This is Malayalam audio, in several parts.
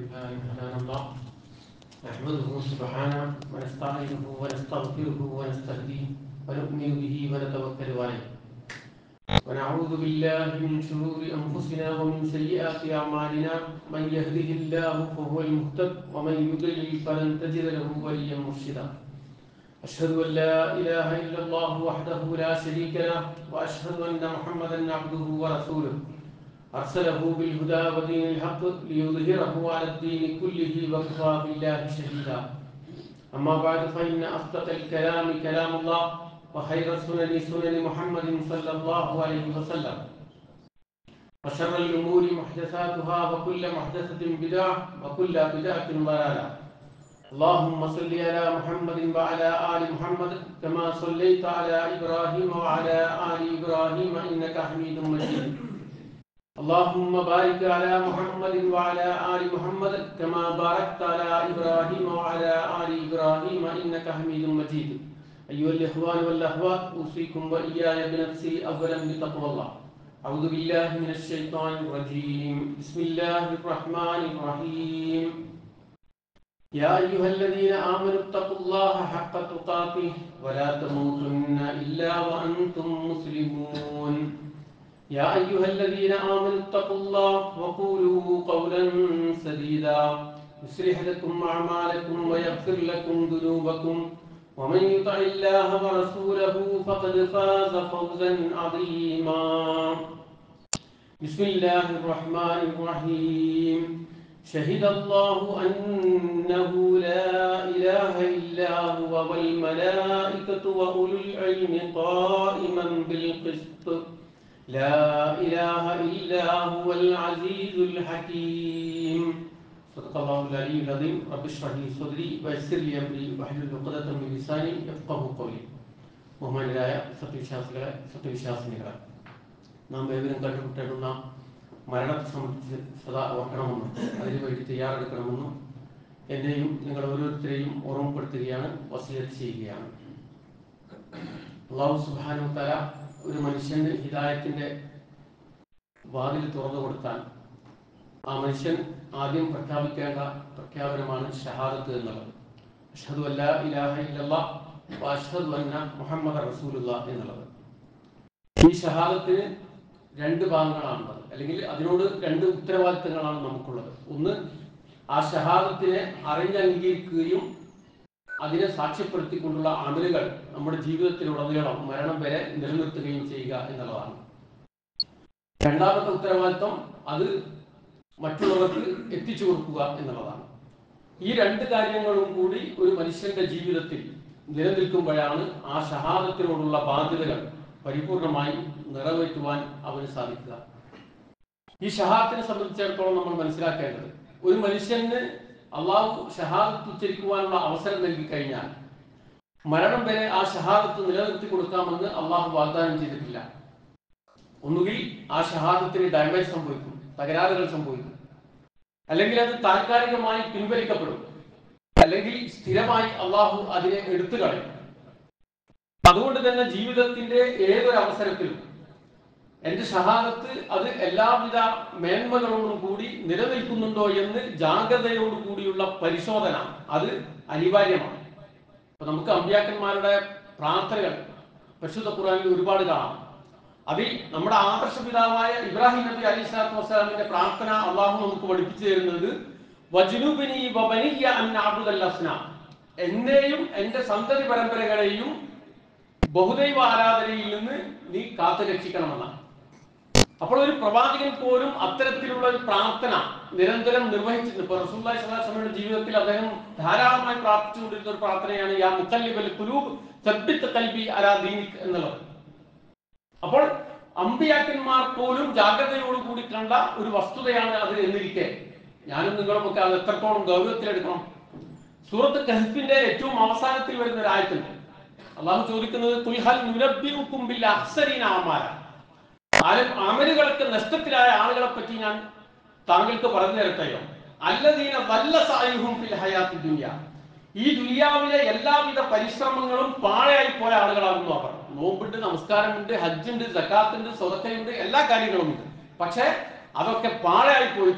لله هدانا الله نحمده سبحانه ونستعينه ونستغفره ونستهديه ونؤمن به ونتوكل عليه ونعوذ بالله من شرور انفسنا ومن سيئات اعمالنا من يهده الله فهو المهتد ومن يضلل فلن تجد له وليا مرشدا أشهد أن لا إله إلا الله وحده لا شريك له وأشهد أن محمدا عبده ورسوله أرسله بالهدى ودين الحق ليظهره على الدين كله وكفى بالله شهيدا أما بعد فإن أصدق الكلام كلام الله وخير السنن سنن محمد صلى الله عليه وسلم وشر الأمور محدثاتها وكل محدثة بدعة وكل بدعة ضلالة اللهم صل على محمد وعلى آل محمد كما صليت على إبراهيم وعلى آل إبراهيم إنك حميد مجيد اللهم بارك على محمد وعلى آل محمد كما باركت على إبراهيم وعلى آل إبراهيم إنك حميد مجيد أيها الإخوان والأخوات أوصيكم وإياي بنفسي أولا بتقوى الله أعوذ بالله من الشيطان الرجيم بسم الله الرحمن الرحيم يا أيها الذين آمنوا اتقوا الله حق تقاته ولا تموتن إلا وأنتم مسلمون يا أيها الذين آمنوا اتقوا الله وقولوا قولا سديدا يصلح لكم أعمالكم ويغفر لكم ذنوبكم ومن يطع الله ورسوله فقد فاز فوزا عظيما بسم الله الرحمن الرحيم شهد الله أنه لا إله إلا هو والملائكة وأولو العلم قائما بالقسط لا إله إلا هو العزيز الحكيم صدق الله العلي العظيم رب اشرح لي صدري ويسر لي أمري واحلل عقدة من لساني يفقهوا قولي ബഹുമാനരായ സത്യവിശ്വാസികളെ സത്യവിശ്വാസിനികളെ നാം ഏവരും കണ്ടുമുട്ടേണ്ടുന്ന മരണത്തെ സംബന്ധിച്ച് സദാ ഓർക്കണമെന്നും അതിനു വേണ്ടി തയ്യാറെടുക്കണമെന്നും എന്നെയും നിങ്ങൾ ഓരോരുത്തരെയും ഓർമ്മപ്പെടുത്തുകയാണ് വസീയത്ത് ചെയ്യുകയാണ് അള്ളാഹു സുബാനു തല ഒരു മനുഷ്യന് ഹിദായത്തിന്റെ വാതിൽ തുറന്നു കൊടുത്താൽ ആ മനുഷ്യൻ ആദ്യം പ്രഖ്യാപിക്കേണ്ട പ്രഖ്യാപനമാണ് ഷഹാദത്ത് എന്നുള്ളത് അഷ്ഹദു അല്ലാ ഇലാഹ ഇല്ലല്ലാ വ അഷ്ഹദു അന്ന മുഹമ്മദ് റസൂലുള്ള എന്നുള്ളത് ഈ ഷഹാദത്തിന് രണ്ട് ഭാഗങ്ങളാണുള്ളത് അല്ലെങ്കിൽ അതിനോട് രണ്ട് ഉത്തരവാദിത്തങ്ങളാണ് നമുക്കുള്ളത് ഒന്ന് ആ ഷഹാദത്തിനെ അറിഞ്ഞ് അംഗീകരിക്കുകയും അതിനെ സാക്ഷ്യപ്പെടുത്തിക്കൊണ്ടുള്ള അമലുകൾ നമ്മുടെ ജീവിതത്തിലുടനീളം മരണം വരെ നിലനിർത്തുകയും ചെയ്യുക എന്നുള്ളതാണ് രണ്ടാമത്തെ ഉത്തരവാദിത്വം അത് മറ്റുള്ളവർക്ക് എത്തിച്ചു കൊടുക്കുക എന്നുള്ളതാണ് ഈ രണ്ട് കാര്യങ്ങളും കൂടി ഒരു മനുഷ്യന്റെ ജീവിതത്തിൽ നിലനിൽക്കുമ്പോഴാണ് ആ ഷഹാദത്തിനോടുള്ള ബാധ്യതകൾ പരിപൂർണമായി നിറവേറ്റുവാൻ അവന് സാധിക്കുക ഈ ഷഹാദത്തിനെ സംബന്ധിച്ചിടത്തോളം നമ്മൾ മനസ്സിലാക്കേണ്ടത് ഒരു മനുഷ്യന് അള്ളാഹു ഷഹാദത്ത് ഉച്ചരിക്കുവാനുള്ള അവസരം നൽകി കഴിഞ്ഞാൽ മരണം വരെ ആ ഷഹാദത്ത് നിലനിർത്തി കൊടുക്കാമെന്ന് അള്ളാഹു വാഗ്ദാനം ചെയ്തിട്ടില്ല ഒന്നുകിൽ ആ ഷഹാദത്തിന് ഡാമേജ് സംഭവിക്കും തകരാറുകൾ സംഭവിക്കും അല്ലെങ്കിൽ അത് താൽക്കാലികമായി പിൻവലിക്കപ്പെടും അല്ലെങ്കിൽ സ്ഥിരമായി അള്ളാഹു അതിനെ എടുത്തു കളയും അതുകൊണ്ട് തന്നെ ജീവിതത്തിന്റെ ഏതൊരു അവസരത്തിലും എന്റെ ഷഹാദത്ത് അത് എല്ലാവിധ മേന്മകളോടും കൂടി നിലനിൽക്കുന്നുണ്ടോ എന്ന് ജാഗ്രതയോടു കൂടിയുള്ള പരിശോധന അത് അനിവാര്യമാണ് അപ്പൊ നമുക്ക് അമ്പ്യാക്കന്മാരുടെ പ്രാർത്ഥനകൾ പരിശുദ്ധ ഖുറാനിൽ ഒരുപാട് കാണാം അതിൽ നമ്മുടെ ആദർശ പിതാവായ ഇബ്രാഹിം നബി അലി സ്വലാത്തു വസ്സലാമിന്റെ പ്രാർത്ഥന അള്ളാഹു നമുക്ക് പഠിപ്പിച്ചു തരുന്നത് വജ്നുബിനി വബനിയ അൻ അബ്ദുൽ അസ്നാം എന്നെയും എന്റെ സന്തതി പരമ്പരകളെയും ബഹുദൈവ ആരാധനയിൽ നിന്ന് നീ കാത്തു രക്ഷിക്കണമെന്നാണ് അപ്പോൾ ഒരു പ്രവാചകൻ പോലും അത്തരത്തിലുള്ള ഒരു പ്രാർത്ഥന നിരന്തരം നിർവഹിച്ചിട്ടുണ്ട് ഇപ്പൊ റസൂല്ലായി സ്വലാസ്ലമിയുടെ ജീവിതത്തിൽ അദ്ദേഹം ധാരാളമായി പ്രാർത്ഥിച്ചുകൊണ്ടിരുന്ന ഒരു പ്രാർത്ഥനയാണ് യാ മുത്തല്ലിബൽ കുലൂബ് സബ്ബിത്ത് കൽബി അലാ ദീനിക് എന്നുള്ളത് അപ്പോൾ അമ്പിയാക്കന്മാർ പോലും ജാഗ്രതയോടുകൂടി കണ്ട ഒരു വസ്തുതയാണ് അത് എന്നിരിക്കെ ഞാനും നിങ്ങളും ഒക്കെ അത് എത്രത്തോളം ഗൗരവത്തിലെടുക്കണം സൂറത്ത് കഹഫിന്റെ ഏറ്റവും അവസാനത്തിൽ വരുന്ന ഒരു ആയത്തുണ്ട് അള്ളാഹു ചോദിക്കുന്നത് തുൽഹൽ നുനബ്ബിഉക്കും ബിൽ അഹ്സരീന അമാല ആരും അമലുകളൊക്കെ നഷ്ടത്തിലായ ആളുകളെ പറ്റി ഞാൻ താങ്കൾക്ക് പറഞ്ഞു തരട്ടെയോ അല്ലദീന വല്ല സായുഹും ഫിൽ ഹയാത്തി ദുനിയ ഈ ദുനിയാവിലെ എല്ലാവിധ പരിശ്രമങ്ങളും പാഴയായി പോയ ആളുകളാകുന്നു അവർ നോമ്പുണ്ട് നമസ്കാരമുണ്ട് ഹജ്ജുണ്ട് സക്കാത്തുണ്ട് സ്വതക്കയുണ്ട് എല്ലാ കാര്യങ്ങളും ഉണ്ട് പക്ഷേ അതൊക്കെ പാഴയായി പോയിട്ടുണ്ട്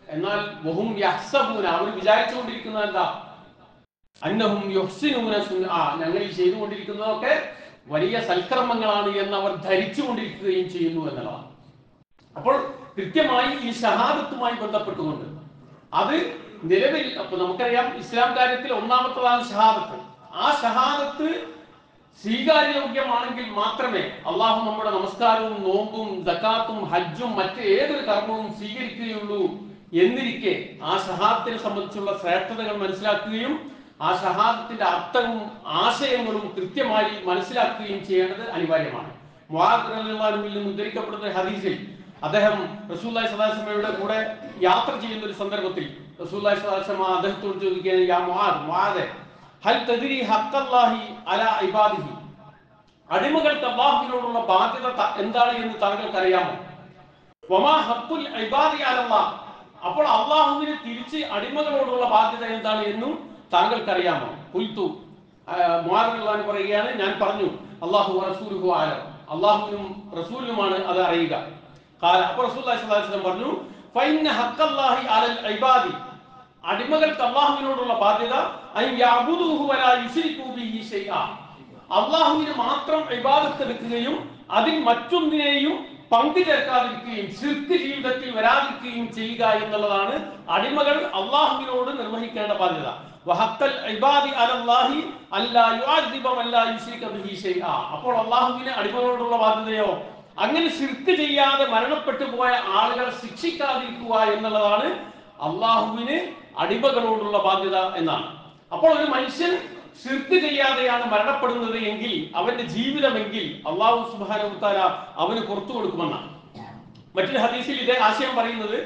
എന്നാൽ വഹും യഹ്സബൂന അവർ വിചാരിച്ചുകൊണ്ടിരിക്കുന്നത് എന്താ അന്നഹും യുഹ്സിനൂന സുൻആ ഞങ്ങൾ ഈ ചെയ്തുകൊണ്ടിരിക്കുന്നതൊക്കെ വലിയ സൽക്കർമ്മങ്ങളാണ് എന്ന് അവർ ധരിച്ചുകൊണ്ടിരിക്കുകയും ചെയ്യുന്നു എന്നുള്ളതാണ് അപ്പോൾ കൃത്യമായി ഈ ഷഹാദത്തുമായി ബന്ധപ്പെട്ടുകൊണ്ട് അത് നിലവിൽ അപ്പൊ നമുക്കറിയാം ഇസ്ലാം കാര്യത്തിൽ ഒന്നാമത്തതാണ് ഷഹാദത്ത് ആ ഷഹാദത്ത് സ്വീകാര്യോഗ്യമാണെങ്കിൽ മാത്രമേ അള്ളാഹു നമ്മുടെ നമസ്കാരവും നോമ്പും സക്കാത്തും ഹജ്ജും മറ്റ് ഏതൊരു കർമ്മവും സ്വീകരിക്കുകയുള്ളൂ എന്നിരിക്കെ ആ ഷഹാദത്തിനെ സംബന്ധിച്ചുള്ള ശ്രേഷ്ഠതകൾ മനസ്സിലാക്കുകയും ആ ഷഹാദത്തിന്റെ അർത്ഥവും ആശയങ്ങളും കൃത്യമായി മനസ്സിലാക്കുകയും ചെയ്യേണ്ടത് അനിവാര്യമാണ് മുആദ് റളിയല്ലാഹു അൻഹുവിൽ നിന്ന് ഉദ്ധരിക്കപ്പെടുന്ന ഒരു ഹദീസിൽ അദ്ദേഹം റസൂല്ലായി സദാസമയുടെ കൂടെ യാത്ര ചെയ്യുന്ന ഒരു സന്ദർഭത്തിൽ റസൂല്ലായി സദാസമ അദ്ദേഹത്തോട് ചോദിക്കുകയാണ് യാ മുആദ് മുആദെ ഹൽ തദ്രി ഹഖല്ലാഹി അലാ ഇബാദിഹി അടിമകൾക്ക് അള്ളാഹുവിനോടുള്ള ബാധ്യത ത- എന്താണ് എന്ന് താങ്കൾക്ക് അറിയാമോ വമാ ഹഖുൽ ഇബാദി അലല്ലാഹ് അപ്പോൾ അള്ളാഹുവിന് തിരിച്ച് അടിമകളോടുള്ള ബാധ്യത എന്താണ് എന്നും താങ്കൾക്ക് അറിയാമോ പുൽത്തു മുഹാദുല്ലാൻ പറയുകയാണ് ഞാൻ പറഞ്ഞു അള്ളാഹു റസൂലുഹു ആലം അള്ളാഹുവിനും റസൂലിനുമാണ് അത് അറിയുക കാല അപ്പൊ റസൂൽ പറഞ്ഞു ഫൈന ഹഖല്ലാഹി അലൽ ഇബാദി അടിമകൾക്ക് അള്ളാഹുവിനോടുള്ള ബാധ്യത അൻ യഅബുദൂഹു വലാ യുശ്രികൂ ബിഹി ശൈആ അള്ളാഹുവിന് മാത്രം ഇബാദത്ത് എടുക്കുകയും അതിൽ മറ്റൊന്നിനെയും പങ്കു ചേർക്കാതിരിക്കുകയും ശിർക്ക് ജീവിതത്തിൽ വരാതിരിക്കുകയും ചെയ്യുക എന്നുള്ളതാണ് അടിമകൾ അള്ളാഹുവിനോട് നിർവഹിക്കേണ്ട ബാധ്യത വഹക്കൽ ഇബാദി അലല്ലാഹി അല്ലാ യുഅദ്ദിബ മൻ ലാ യുശ്രിക ബിഹി ശൈആ അപ്പോൾ അള്ളാഹുവിന് അടിമകളോടുള്ള ബാധ്യതയോ അങ്ങനെ ശിർക്ക് ചെയ്യാതെ മരണപ്പെട്ടു പോയ ആളുകൾ ശിക്ഷിക്കാതിരിക്കുക എന്നുള്ളതാണ് അള്ളാഹുവിന് അടിമകളോടുള്ള ബാധ്യത എന്നാണ് അപ്പോൾ ഒരു മനുഷ്യൻ ശിർക്ക് ചെയ്യാതെയാണ് മരണപ്പെടുന്നത് എങ്കിൽ അവന്റെ ജീവിതമെങ്കിൽ അള്ളാഹു സുബാന അവന് പുറത്തു കൊടുക്കുമെന്നാണ് മറ്റൊരു ഹദീസിൽ ഇതേ ആശയം പറയുന്നത്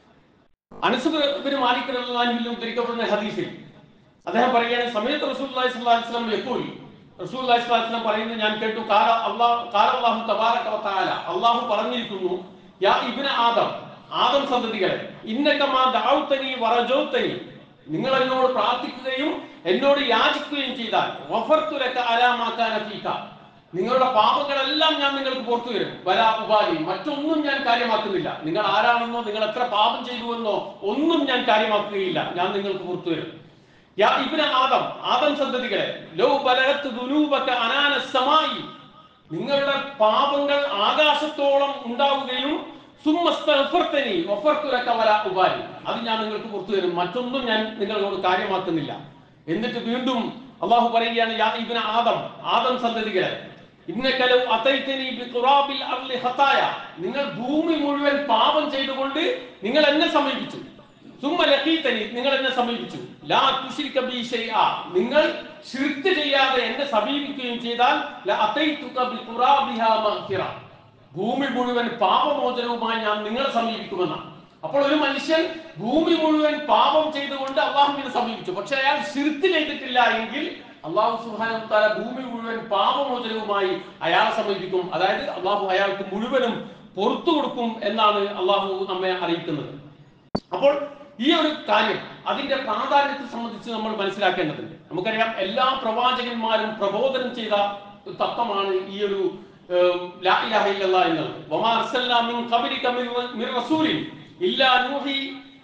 അനസുബിന് മാലിക് റഹ്ലാനിൽ ഉദ്ധരിക്കപ്പെടുന്ന ഹദീസിൽ അദ്ദേഹം പറയുകയാണ് സമയത്ത് റസൂല്ലി സ്വല്ലല്ലാഹു അലൈഹി വസല്ലം എപ്പോൾ റസൂല്ലി സ്വല്ലല്ലാഹു അലൈഹി വസല്ലം പറയുന്നത് ഞാൻ കേട്ടു കാല അല്ലാഹ് കാല അല്ലാഹു തബാറക വ തആല അല്ലാഹു പറഞ്ഞിരിക്കുന്നു യാ ഇബ്ന ആദം ആദം സന്തതികളെ ഇന്നകമാ ദഅൗതനി വറജൗതനി നിങ്ങൾ എന്നോട് പ്രാർത്ഥിക്കുകയും എന്നോട് യാചിക്കുകയും ചെയ്താൽ വഫർതു ലക അലാ മാ കാന ഫീക നിങ്ങളുടെ പാപങ്ങളെല്ലാം ഞാൻ നിങ്ങൾക്ക് പുറത്തു തരും വരാ ഉപാധി മറ്റൊന്നും ഞാൻ കാര്യമാക്കുന്നില്ല നിങ്ങൾ ആരാണെന്നോ നിങ്ങൾ എത്ര പാപം ചെയ്തുവെന്നോ ഒന്നും ഞാൻ കാര്യമാക്കുകയില്ല ഞാൻ നിങ്ങൾക്ക് പുറത്തു തരും യാ ഇബ്ന ആദം ആദം സന്തതികളെ ലോ ബലഗത്ത് ദുനൂബക അനാന സമായി നിങ്ങളുടെ പാപങ്ങൾ ആകാശത്തോളം ഉണ്ടാവുകയും സുമ്മസ്തഗ്ഫർതനി വഫർതു ലക വലാ ഉബാലി അത് ഞാൻ നിങ്ങൾക്ക് പുറത്തു തരും മറ്റൊന്നും ഞാൻ നിങ്ങളോട് കാര്യമാക്കുന്നില്ല എന്നിട്ട് വീണ്ടും അള്ളാഹു പറയുകയാണ് യാ ഇബ്ന ആദം ആദം സന്തതികളെ ഇന്നക ലൗ അതൈതനി ബിഖുറാബിൽ അർളി ഖതായ നിങ്ങൾ ഭൂമി മുഴുവൻ പാപം ചെയ്തുകൊണ്ട് നിങ്ങൾ എന്നെ സമീപിച്ചു സുമ്മ ലഖീതനി നിങ്ങൾ എന്നെ സമീപിച്ചു ലാ തുശ്രിക ബി ശൈആ നിങ്ങൾ ശിർക്ക് ചെയ്യാതെ എന്നെ സമീപിക്കുകയും ചെയ്താൽ ല അതൈതുക ബിഖുറാബിഹാ മഗ്ഫിറ ഭൂമി മുഴുവൻ പാപമോചനവുമായി ഞാൻ നിങ്ങളെ സമീപിക്കുമെന്നാണ് അപ്പോൾ ഒരു മനുഷ്യൻ ഭൂമി മുഴുവൻ പാപം ചെയ്തുകൊണ്ട് അള്ളാഹുവിനെ സമീപിച്ചു പക്ഷെ അയാൾ ശിർക്ക് ചെയ്തിട്ടില്ല എങ്കിൽ അള്ളാഹു സുഹാനം താല ഭൂമി മുഴുവൻ പാപമോചനവുമായി അയാളെ സമീപിക്കും അതായത് അള്ളാഹു അയാൾക്ക് മുഴുവനും പുറത്തു കൊടുക്കും എന്നാണ് അള്ളാഹു നമ്മെ അറിയിക്കുന്നത് അപ്പോൾ ഈ ഒരു കാര്യം അതിന്റെ പ്രാധാന്യത്തെ സംബന്ധിച്ച് നമ്മൾ മനസ്സിലാക്കേണ്ടതുണ്ട് നമുക്കറിയാം എല്ലാ പ്രവാചകന്മാരും പ്രബോധനം ചെയ്ത ഒരു തത്വമാണ് ഈ ഒരു ഏം, ലാ ഇലാഹ ഇല്ലല്ലാഹ് എന്നുള്ളത് വമാ അർസൽനാ മിൻ ഖബലിക മിൻ റ- മിൻ റസൂലിൻ ഇല്ലാ നൂഹി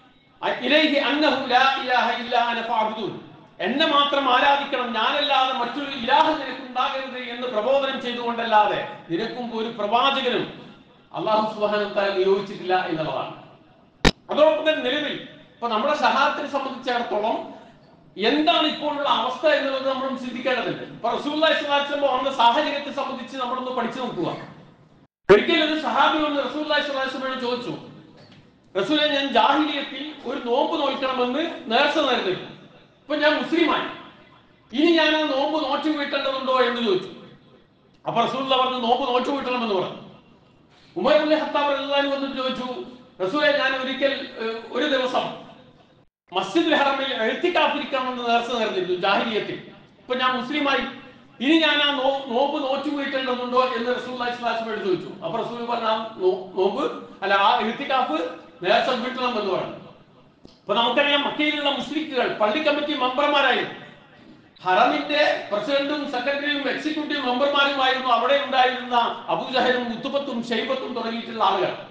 ഇലൈഹി അന്നഹു ലാ ഇലാഹ ഇല്ലാ അന ഫഅബ്ദൂൻ എന്നെ മാത്രം ആരാധിക്കണം ഞാനല്ലാതെ മറ്റൊരു ഇലാഹം നിനക്ക് ഉണ്ടാകരുത് എന്ന് പ്രബോധനം ചെയ്തുകൊണ്ടല്ലാതെ നിനക്കും ഒരു പ്രവാചകനും അള്ളാഹു സുബ്ഹാനഹു വ തആല നിയോഗിച്ചിട്ടില്ല എന്നുള്ളതാണ് അതോടൊപ്പം തന്നെ നിലവിൽ ഇപ്പൊ നമ്മുടെ ഷഹാദത്തിനെ സംബന്ധിച്ചിടത്തോളം എന്താണ് ഇപ്പോഴുള്ള അവസ്ഥ എന്നുള്ളത് നമ്മൾ ചിന്തിക്കേണ്ടതുണ്ട് ഇപ്പൊ റസൂല്ലായി സ്വലാസ്ലം വന്ന സാഹചര്യത്തെ സംബന്ധിച്ച് നമ്മളൊന്ന് പഠിച്ചു നോക്കുക ഒരിക്കലും ഒരു സഹാബി വന്ന് റസൂല്ലായി സ്വലാസ്ലമോട് ചോദിച്ചു റസൂലെ ഞാൻ ജാഹിലിയത്തിൽ ഒരു നോമ്പ് നോൽക്കണമെന്ന് നേർച്ച നേർന്നിരുന്നു ഇപ്പൊ ഞാൻ മുസ്ലിമായി ഇനി ഞാൻ ആ നോമ്പ് നോറ്റു വീട്ടേണ്ടതുണ്ടോ എന്ന് ചോദിച്ചു അപ്പൊ റസൂല്ല പറഞ്ഞു നോമ്പ് നോറ്റു വീട്ടണമെന്ന് പറഞ്ഞു ഉമർ അലി ഹത്താബ് റളിയല്ലാഹു വന്നിട്ട് ചോദിച്ചു റസൂലെ ഞാൻ ഒരിക്കൽ ഏഹ്, ഒരു ദിവസം മസ്ജിദുൽ ഹറമിൽ എഴുത്തിക്കാത്തിരിക്കണമെന്ന് നേർച്ച നേർന്നിരുന്നു ജാഹിലിയത്തിൽ ഇപ്പൊ ഞാൻ മുസ്ലിമായി ഇനി ഞാൻ ആ നോ നോമ്പ് നോറ്റു വീട്ടേണ്ടതുണ്ടോ എന്ന് റസൂൽ അലിസ്ലാസ്മയോട് ചോദിച്ചു അപ്പൊ റസൂൽ പറഞ്ഞ ആ നോ- നോമ്പ് അല്ല ആ എഴുത്തിക്കാഫ് നേർച്ച വീട്ടണം എന്ന് പറഞ്ഞു ഇപ്പൊ നമുക്കറിയാം മക്കയിലുള്ള മുസ്ലിക്കുകൾ പള്ളി കമ്മിറ്റി മെമ്പർമാരായിരുന്നു ഹറമിന്റെ പ്രസിഡന്റും സെക്രട്ടറിയും എക്സിക്യൂട്ടീവ് മെമ്പർമാരുമായിരുന്നു അവിടെ ഉണ്ടായിരുന്ന അബൂജഹലും മുത്തുബത്തും ഷെയ്ബത്തും തുടങ്ങിയിട്ടുള്ള ആളുകൾ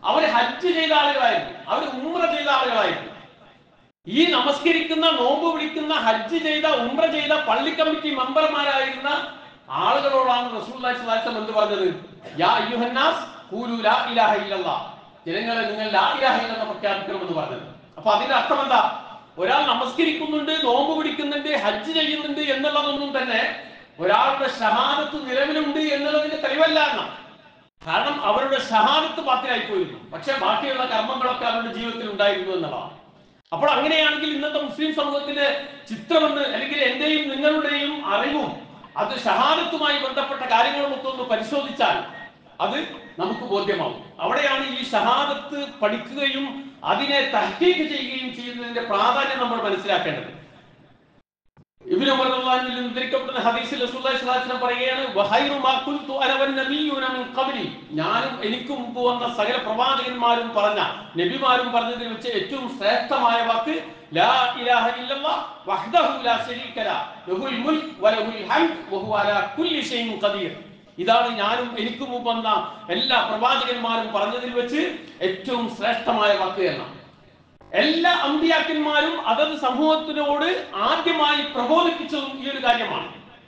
അവർ ഹജ്ജ് ചെയ്ത ആളുകളായിരുന്നു അവർ ഉമ്ര ചെയ്ത ആളുകളായിരുന്നു ഈ നമസ്കരിക്കുന്ന നോമ്പ് പിടിക്കുന്ന ഹജ്ജ് ചെയ്ത ഉംറ ചെയ്ത പള്ളി കമ്മിറ്റി മെമ്പർമാരായിരുന്ന ആളുകളോടാണ് റസൂലുള്ളാഹി സ്വല്ലല്ലാഹു അലൈഹി വസല്ലം എന്ത് പറഞ്ഞത് യാ അയ്യുഹന്നാസ് ഖൂലു ലാ ഇലാഹ ഇല്ലല്ലാഹ് ജനങ്ങളെ നിങ്ങൾ ലാ ഇലാഹ ഇല്ലല്ലാഹ് പ്രഖ്യാപിക്കണമെന്ന് പറഞ്ഞത് അപ്പൊ അതിന്റെ അർത്ഥം എന്താ ഒരാൾ നമസ്കരിക്കുന്നുണ്ട് നോമ്പ് പിടിക്കുന്നുണ്ട് ഹജ്ജ് ചെയ്യുന്നുണ്ട് എന്നുള്ളതൊന്നും തന്നെ ഒരാളുടെ ഷഹാദത്ത് നിലവിലുണ്ട് എന്നുള്ളതിന്റെ തെളിവല്ല എന്നാണ് കാരണം അവരുടെ ഷഹാദത്ത് ബാത്തിലായി പോയിരുന്നു പക്ഷെ ബാക്കിയുള്ള കർമ്മങ്ങളൊക്കെ അവരുടെ ജീവിതത്തിൽ ഉണ്ടായിരുന്നു എന്നുള്ളതാണ് അപ്പോൾ അങ്ങനെയാണെങ്കിൽ ഇന്നത്തെ മുസ്ലിം സമൂഹത്തിന്റെ ചിത്രമെന്ന് അല്ലെങ്കിൽ എന്റെയും നിങ്ങളുടെയും അറിവും അത് ഷഹാദത്തുമായി ബന്ധപ്പെട്ട കാര്യങ്ങളുമൊക്കെ ഒന്ന് പരിശോധിച്ചാൽ അത് നമുക്ക് ബോധ്യമാവും അവിടെയാണ് ഈ ഷഹാദത്ത് പഠിക്കുകയും അതിനെ തഹ്കീക്ക് ചെയ്യുകയും ചെയ്യുന്നതിന്റെ പ്രാധാന്യം നമ്മൾ മനസ്സിലാക്കേണ്ടത് ഇബ്നു ഉമർ റളിയല്ലാഹു അൻഹു ഉദ്ധരിക്കപ്പെടുന്ന ഹദീസിൽ റസൂലുള്ളാഹി സ്വല്ലല്ലാഹു അലൈഹി വസല്ലം പറയുകയാണ് വഹൈറു മാ ഖുൽതു അന വൻ നബിയ്യൂന മിൻ ഖബ്ലി ഞാനും എനിക്ക് മുമ്പ് വന്ന സകല പ്രവാചകന്മാരും പറഞ്ഞ നബിമാരും പറഞ്ഞതിൽ വെച്ച് ഏറ്റവും ശ്രേഷ്ഠമായ വാക്ക് ലാ ഇലാഹ ഇല്ലല്ലാഹ് വഹ്ദഹു ലാ ശരീക ല ലഹുൽ മുൽക്ക് വലഹുൽ ഹംദ് വഹുവ അലാ കുല്ലി ഷൈഇൻ ഖദീർ ഇതാണ് ഞാനും എനിക്ക് മുമ്പ് വന്ന എല്ലാ പ്രവാചകന്മാരും പറഞ്ഞതിൽ വെച്ച് ഏറ്റവും ശ്രേഷ്ഠമായ വാക്ക് എന്നാണ് എല്ലാ അമ്പിയാക്കന്മാരും അതത് സമൂഹത്തിനോട് ആദ്യമായി പ്രബോധിപ്പിച്ചതും ഈ ഒരു കാര്യമാണ്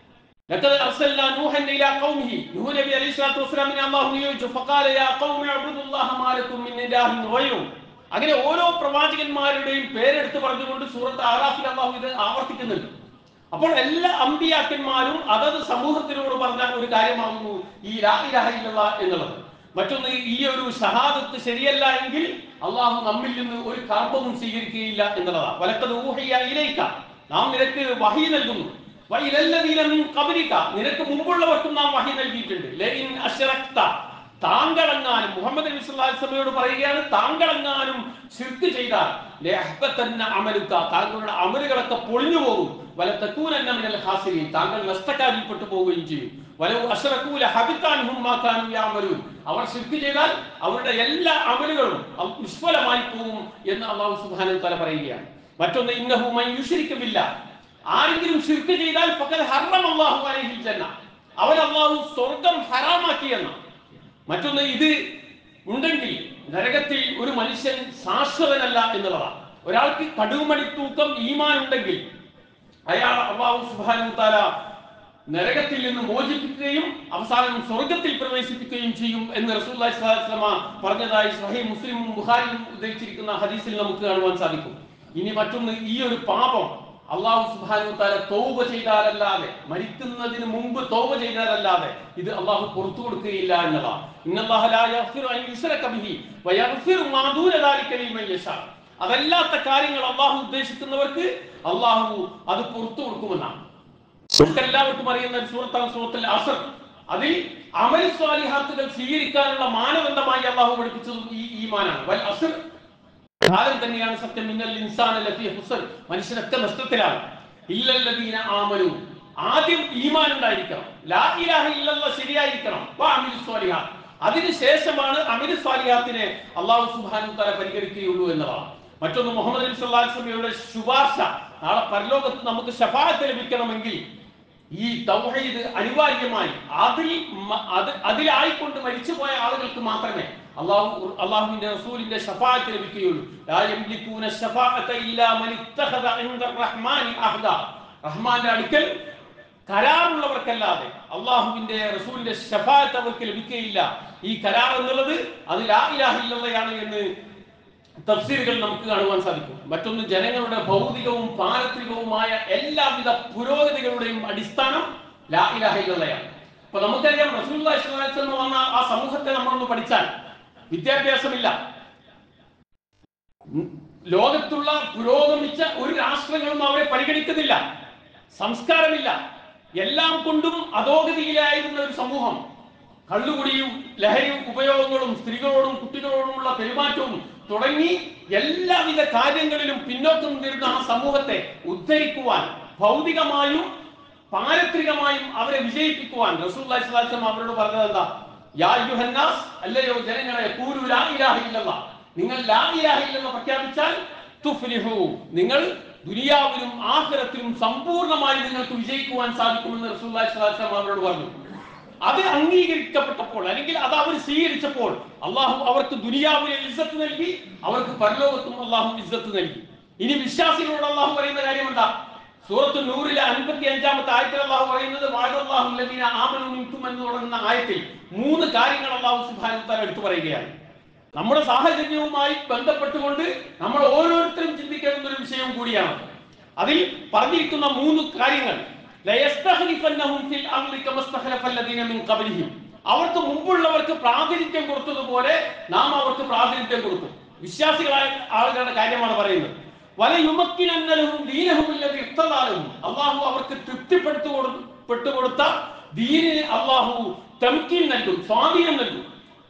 ലഖദ് അർസൽനാ നൂഹൻ ഇലാ ഖൗമിഹി നൂഹ് നബി അലൈഹി സ്വലാത്തു വസ്സലാമിനെ അല്ലാഹു നിയോഗിച്ചു ഫഖാല യാ ഖൗമി അബ്ദുല്ലാഹ മാ ലക്കും മിൻ ഇലാഹിൻ ഗൈറു അങ്ങനെ ഓരോ പ്രവാചകന്മാരുടെയും പേരെടുത്ത് പറഞ്ഞുകൊണ്ട് സൂറത്ത് ആറാഫിൽ അല്ലാഹു ഇത് ആവർത്തിക്കുന്നുണ്ട് അപ്പോൾ എല്ലാ അമ്പിയാക്കന്മാരും അതത് സമൂഹത്തിനോട് പറഞ്ഞ ഒരു കാര്യമാകുന്നു ഈ ലാ ഇലാഹ ഇല്ലല്ലാഹ് എന്നുള്ളത് മറ്റൊന്ന് ഈ ഒരു ഷഹാദത്ത് ശരിയല്ല എങ്കിൽ അള്ളാഹു നമ്മിൽ നിന്ന് ഒരു കർമ്മവും സ്വീകരിക്കുകയില്ല എന്നുള്ളതാണ് വലക്കത് ഊഹയ്യ ഇലയിക്ക നാം നിനക്ക് വഹി നൽകുന്നു വഇലല്ലദീന മിൻ ഖബ്രിക നിനക്ക് മുമ്പുള്ളവർക്കും നാം വഹി നൽകിയിട്ടുണ്ട് ലഇൻ അശ്റക്ത താങ്കളെങ്ങാനും മുഹമ്മദ് നബി സല്ലല്ലാഹു അലൈഹി വസല്ലമയോട് പറയുകയാണ് താങ്കളെങ്ങാനും ശിർക്ക് ചെയ്താൽ ലയഹ്ബതന്ന അമലുക താങ്കളുടെ അമലുകളൊക്കെ പൊളിഞ്ഞു പോകും വലതകൂനന്ന മിനൽ ഖാസിരീൻ താങ്കൾ നഷ്ടക്കാരിൽപ്പെട്ടു പോവുകയും ചെയ്യും വലൗ അശ്റകൂല ഹബിത്താൻഹും മാ കാനൂ യഅമലൂൻ അവർ ശിർക്ക് ചെയ്താൽ അവരുടെ എല്ലാ അമലുകളും അവ- നിഷ്ഫലമായി പോകും എന്ന് അല്ലാഹു സുബ്ഹാനഹു വ തആല പറയുകയാണ് മറ്റൊന്ന് ഇന്നഹു മൻ യുശ്രിക്കു ബില്ലാഹ് ആരെങ്കിലും ശിർക്ക് ചെയ്താൽ ഫഖദ് ഹറമ അല്ലാഹു അലൈഹിൽ ജന്ന അവൻ അല്ലാഹു സ്വർഗ്ഗം ഹറാമാക്കി എന്നാണ് മറ്റൊന്ന് ഇത് ഉണ്ടെങ്കിൽ നരകത്തിൽ ഒരു മനുഷ്യൻ ശാശ്വതനല്ല എന്നുള്ളതാണ് ഒരാൾക്ക് കടുകുമണി തൂക്കം ഈമാൻ ഉണ്ടെങ്കിൽ അയാൾ അള്ളാഹു സുബ്ഹാനഹു തആല നരകത്തിൽ നിന്ന് മോചിപ്പിക്കുകയും അവസാനം സ്വർഗത്തിൽ പ്രവേശിപ്പിക്കുകയും ചെയ്യും എന്ന് റസൂലുള്ളാഹി സ്വല്ലല്ലാഹു അലൈഹി വസല്ലമ പറഞ്ഞതായി സ്വഹീഹ് മുസ്ലിമും ബുഖാരിയും ഉദ്ധരിച്ചിരിക്കുന്ന ഹദീസിൽ നമുക്ക് കാണുവാൻ സാധിക്കും ഇനി മറ്റൊന്ന് ഈ ഒരു പാപം അള്ളാഹു സുബ്ഹാനഹു തആല തൗബ ചെയ്താലല്ലാതെ മരിക്കുന്നതിന് മുമ്പ് തൗബ ചെയ്താലല്ലാതെ ഇത് അള്ളാഹു പുറത്തു കൊടുക്കുകയില്ല എന്നതാണ് ഇന്നല്ലാഹ ലാ യഗ്ഫിറു അൻ യുശ്റക ബിഹി വയഗ്ഫിറു മാ ദൂന ദാലിക ലിമൻ യശാ അതല്ലാത്ത കാര്യങ്ങൾ അള്ളാഹു ഉദ്ദേശിക്കുന്നവർക്ക് അള്ളാഹു അത് പുറത്തു കൊടുക്കുമെന്നാണ് നമുക്കെല്ലാവർക്കും അറിയുന്ന ഒരു സൂറത്താണ് സൂറത്തുൽ അസർ അതിൽ അമൽ സ്വാലിഹാത്തുകൾ സ്വീകരിക്കാനുള്ള മാനദണ്ഡമായി അള്ളാഹു പഠിപ്പിച്ചതും ഈ ഈമാനാണ് വൽ അസർ കാലം തന്നെയാണ് സത്യം മിന്നൽ ഇൻസാന ലഫി ഹുസൻ മനുഷ്യരൊക്കെ നഷ്ടത്തിലാണ് ഇല്ലല്ലദീന ആമനു ആദ്യം ഈമാൻ ഉണ്ടായിരിക്കണം ലാ ഇലാഹ ഇല്ലല്ലാഹ് ശരിയായിരിക്കണം വ അമിലു സ്വാലിഹാത്ത് അതിനുശേഷമാണ് അമിലു സ്വാലിഹാത്തിനെ അള്ളാഹു സുബ്ഹാനഹു തആല പരിഗണിക്കുകയുള്ളൂ എന്നതാണ് മറ്റൊന്ന് മുഹമ്മദ് നബി സല്ലല്ലാഹു അലൈഹി വസല്ലമയുടെ ശുപാർശ നാളെ പരലോകത്ത് നമുക്ക് ഷഫാഅത്ത് ലഭിക്കണമെങ്കിൽ ഈ തൗഹീദ് അനിവാര്യമായി അതിൽ മ- അത് അതിലായിക്കൊണ്ട് മരിച്ചുപോയ ആളുകൾക്ക് മാത്രമേ അള്ളാഹു അള്ളാഹുവിന്റെ റസൂലിന്റെ ഷഫാഅത്ത് ലഭിക്കുകയുള്ളൂ ലാ യംലികൂന ശഫാഅത ഇല്ലാ മൻ ഇത്തഖദ ഇൻദ റഹ്മാനി അഹ്ദ റഹ്മാന്റെ അടുക്കൽ കരാറുള്ളവർക്കല്ലാതെ അള്ളാഹുവിന്റെ റസൂലിന്റെ ഷഫാഅത്ത് അവർക്ക് ലഭിക്കുകയില്ല ഈ കരാർ എന്നുള്ളത് അത് ലാ ഇലാഹ ഇല്ലല്ലയാണ് എന്ന് തഫ്സീറുകൾ നമുക്ക് കാണുവാൻ സാധിക്കും മറ്റൊന്ന് ജനങ്ങളുടെ ഭൗതികവും പാരത്രികവുമായ എല്ലാവിധ പുരോഗതികളുടെയും അടിസ്ഥാനം ലാ ഇലാഹ ഇല്ലല്ലയാണ് അപ്പൊ നമുക്കറിയാം റസൂലുള്ളാഹി സ്വല്ലല്ലാഹു അലൈഹി വസല്ലം വന്ന ആ സമൂഹത്തെ നമ്മളൊന്ന് പഠിച്ചാൽ വിദ്യാഭ്യാസമില്ല ഉം, ലോകത്തുള്ള പുരോഗമിച്ച ഒരു രാഷ്ട്രങ്ങളും അവരെ പരിഗണിക്കുന്നില്ല സംസ്കാരമില്ല എല്ലാം കൊണ്ടും അധോഗതിയിലായിരുന്ന ഒരു സമൂഹം കള്ളുകുടിയും ലഹരി ഉപയോഗങ്ങളും സ്ത്രീകളോടും കുട്ടികളോടുമുള്ള പെരുമാറ്റവും തുടങ്ങി എല്ലാവിധ കാര്യങ്ങളിലും പിന്നോക്കം നിന്നിരുന്ന ആ സമൂഹത്തെ ഉദ്ധരിക്കുവാൻ ഭൗതികമായും പാരത്രികമായും അവരെ വിജയിപ്പിക്കുവാൻ റസൂലുള്ളാഹി സ്വല്ലല്ലാഹു അലൈഹി വസല്ലം അവരോട് പറഞ്ഞത് എന്താ യാ അയ്യുഹന്നാസ് അല്ലയോ ജനങ്ങളെ ഖൂലു ലാ ഇലാഹ ഇല്ലല്ലാഹ് നിങ്ങൾ ലാ ഇലാഹ ഇല്ലല്ലാഹ് പ്രഖ്യാപിച്ചാൽ തുഫ്ലിഹു നിങ്ങൾ ദുനിയാവിലും ആഖിറത്തിലും സമ്പൂർണ്ണമായി നിങ്ങൾക്ക് വിജയിക്കുവാൻ സാധിക്കുമെന്ന് റസൂലുള്ളാഹി സ്വല്ലല്ലാഹു അലൈഹി വസല്ലം അവരോട് പറഞ്ഞു അത് അംഗീകരിക്കപ്പെട്ടപ്പോൾ അല്ലെങ്കിൽ അത് അവർ സ്വീകരിച്ചപ്പോൾ അള്ളാഹു അവർക്ക് ദുനിയാവിലെ ഇസ്സത്ത് നൽകി അവർക്ക് പരലോകത്തും അള്ളാഹു ഇസ്സത്ത് നൽകി ഇനി വിശ്വാസികളോട് അള്ളാഹു പറയുന്ന കാര്യം എന്താ സൂറത്ത് നൂറിലെ അൻപത്തി അഞ്ചാമത്തെ ആയത്തിൽ അള്ളാഹു പറയുന്നത് വാഴല്ലാഹു ലദീന ആമനു മിൻകും എന്ന് തുടങ്ങുന്ന ആയത്തിൽ മൂന്ന് കാര്യങ്ങൾ അള്ളാഹു സുബ്ഹാനഹു വതആല എടുത്തു പറയുകയാണ് നമ്മുടെ സാഹചര്യവുമായി ബന്ധപ്പെട്ടുകൊണ്ട് നമ്മൾ ഓരോരുത്തരും ചിന്തിക്കേണ്ടുന്ന ഒരു വിഷയം കൂടിയാണ് അതിൽ പറഞ്ഞിരിക്കുന്ന മൂന്ന് കാര്യങ്ങൾ ലയസ്തഖ്ലിഫന്നഹും ഫിൽ അർളി കമസ്തഖ്ലഫ അല്ലദീന മിൻ ഖബ്ലിഹിം അവർക്ക് മുമ്പുള്ളവർക്ക് പ്രാതിനിധ്യം കൊടുത്തതുപോലെ നാം അവർക്ക് പ്രാതിനിധ്യം കൊടുക്കും വിശ്വാസികളായ ആളുകളുടെ കാര്യമാണ് പറയുന്നത് വല യുമക്കിനന്നലഹും ദീനഹും അല്ലദീ ഇഖ്തദാലഹും അല്ലാഹു അവർക്ക് തൃപ്തിപ്പെടുത്തു പെട്ടുകൊടുത്ത ദീനിന് അല്ലാഹു തംക്കീൻ നൽകും സ്വാധീനം നൽകും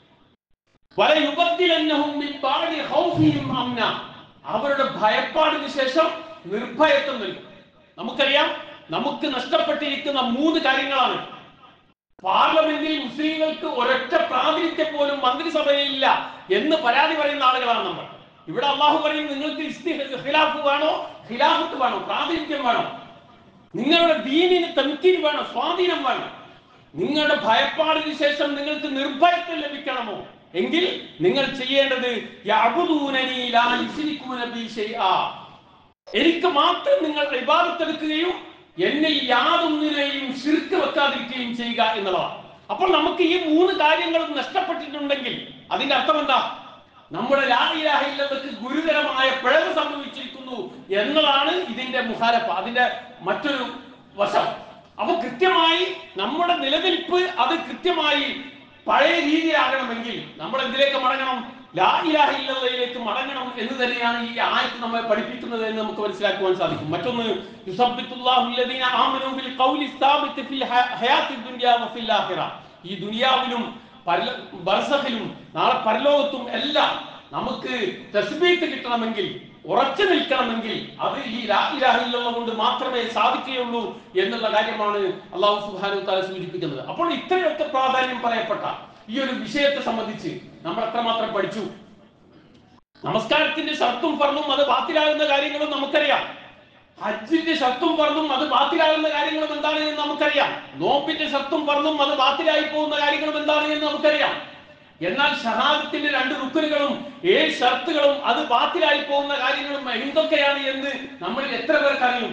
വല യുബദ്ദിലന്നഹും മിൻ ബഅദി ഖൗഫിഹിം അംന അവരുടെ ഭയപ്പാടിന് ശേഷം നിർഭയത്വം നൽകും നമുക്കറിയാം നമുക്ക് നഷ്ടപ്പെട്ടിരിക്കുന്ന മൂന്ന് കാര്യങ്ങളാണ് പാർലമെന്റിൽ മുസ്ലിങ്ങൾക്ക് ഒരൊറ്റ പ്രാതിനിധ്യം പോലും മന്ത്രിസഭയിലില്ല എന്ന് പരാതി പറയുന്ന ആളുകളാണ് നമ്മൾ ഇവിടെ അള്ളാഹു പറയും നിങ്ങൾക്ക് ഇസ്തി- ഖിലാഫ് വേണോ ഖിലാഫത്ത് വേണോ പ്രാതിനിധ്യം വേണോ നിങ്ങളുടെ ദീനിന് തംക്കീൻ വേണം സ്വാധീനം വേണം നിങ്ങളുടെ ഭയപ്പാടിന് ശേഷം നിങ്ങൾക്ക് നിർഭയത്വം ലഭിക്കണമോ എങ്കിൽ നിങ്ങൾ ചെയ്യേണ്ടത് യഅ്ബുദൂനനി ലാ യുശ്രികൂന ബി ശൈആ. എനിക്ക് മാത്രം നിങ്ങൾ ഇബാദത്തെടുക്കുകയും എന്നിൽ യാതൊന്നിനെയും ശിർക്ക് വെക്കാതിരിക്കുകയും ചെയ്യുക എന്നുള്ളതാണ് അപ്പോൾ നമുക്ക് ഈ മൂന്ന് കാര്യങ്ങളും നഷ്ടപ്പെട്ടിട്ടുണ്ടെങ്കിൽ അതിന്റെ അർത്ഥം എന്താ നമ്മുടെ ലാഹിലാഹില്ലതക്ക് ഗുരുതരമായ പിഴവ് സംഭവിച്ചിരിക്കുന്നു എന്നതാണ് ഇതിന്റെ മുഖാലപ്പ അതിന്റെ മറ്റൊരു വശം അപ്പൊ കൃത്യമായി നമ്മുടെ നിലനിൽപ്പ് അത് കൃത്യമായി പഴയ രീതിയിലാകണമെങ്കിൽ നമ്മൾ എന്തിലേക്ക് മടങ്ങണം ലാ ഇലാഹ ഇല്ലല്ലയിലേക്ക് മടങ്ങണം എന്ന് തന്നെയാണ് ഈ ആയത്ത് നമ്മെ പഠിപ്പിക്കുന്നത് എന്ന് നമുക്ക് മനസ്സിലാക്കുവാൻ സാധിക്കും മറ്റൊന്ന് യുസബ്ബിത്തുല്ലാഹു അല്ലദീന ആമനൂ ബിൽ ഖൗലി സാബിത്ത് ഫിൽ ഹ- ഹയാത്തി ദുനിയ വഫിൽ ആഖിറ ഈ ദുനിയാവിലും പരല- ബർസഖിലും നാളെ പരലോകത്തും എല്ലാം നമുക്ക് തസ്ബീത്ത് കിട്ടണമെങ്കിൽ ഉറച്ചു നിൽക്കണമെങ്കിൽ അത് ഈ ലാ ഇലാഹ ഇല്ലല്ലാഹ് കൊണ്ട് മാത്രമേ സാധിക്കുകയുള്ളൂ എന്നുള്ള കാര്യമാണ് അള്ളാഹു സുബ്ഹാനഹു വ തആല സൂചിപ്പിക്കുന്നത് അപ്പോൾ ഇത്രയൊക്കെ പ്രാധാന്യം പറയപ്പെട്ട ഈ ഒരു വിഷയത്തെ സംബന്ധിച്ച് നമ്മൾ എത്രമാത്രം പഠിച്ചു നമസ്കാരത്തിന്റെ ഷർത്തും ഫർളും അത് ബാത്തിലാകുന്ന കാര്യങ്ങളും നമുക്കറിയാം ഹജ്ജിന്റെ ഷർത്തും ഫർളും അത് ബാത്തിലാകുന്ന കാര്യങ്ങളും എന്താണ് എന്ന് നമുക്കറിയാം നോമ്പിന്റെ ഷർത്തും ഫർളും അത് ബാത്തിലായി പോകുന്ന കാര്യങ്ങളും എന്താണ് എന്ന് നമുക്കറിയാം എന്നാൽ ഷഹാദത്തിന്റെ രണ്ട് റുക്കനുകളും ഏഴ് ഷർത്തുകളും അത് ബാത്തിലായി പോകുന്ന കാര്യങ്ങളും എന്തൊക്കെയാണ് എന്ന് നമ്മളിൽ എത്ര പേർക്ക് അറിയും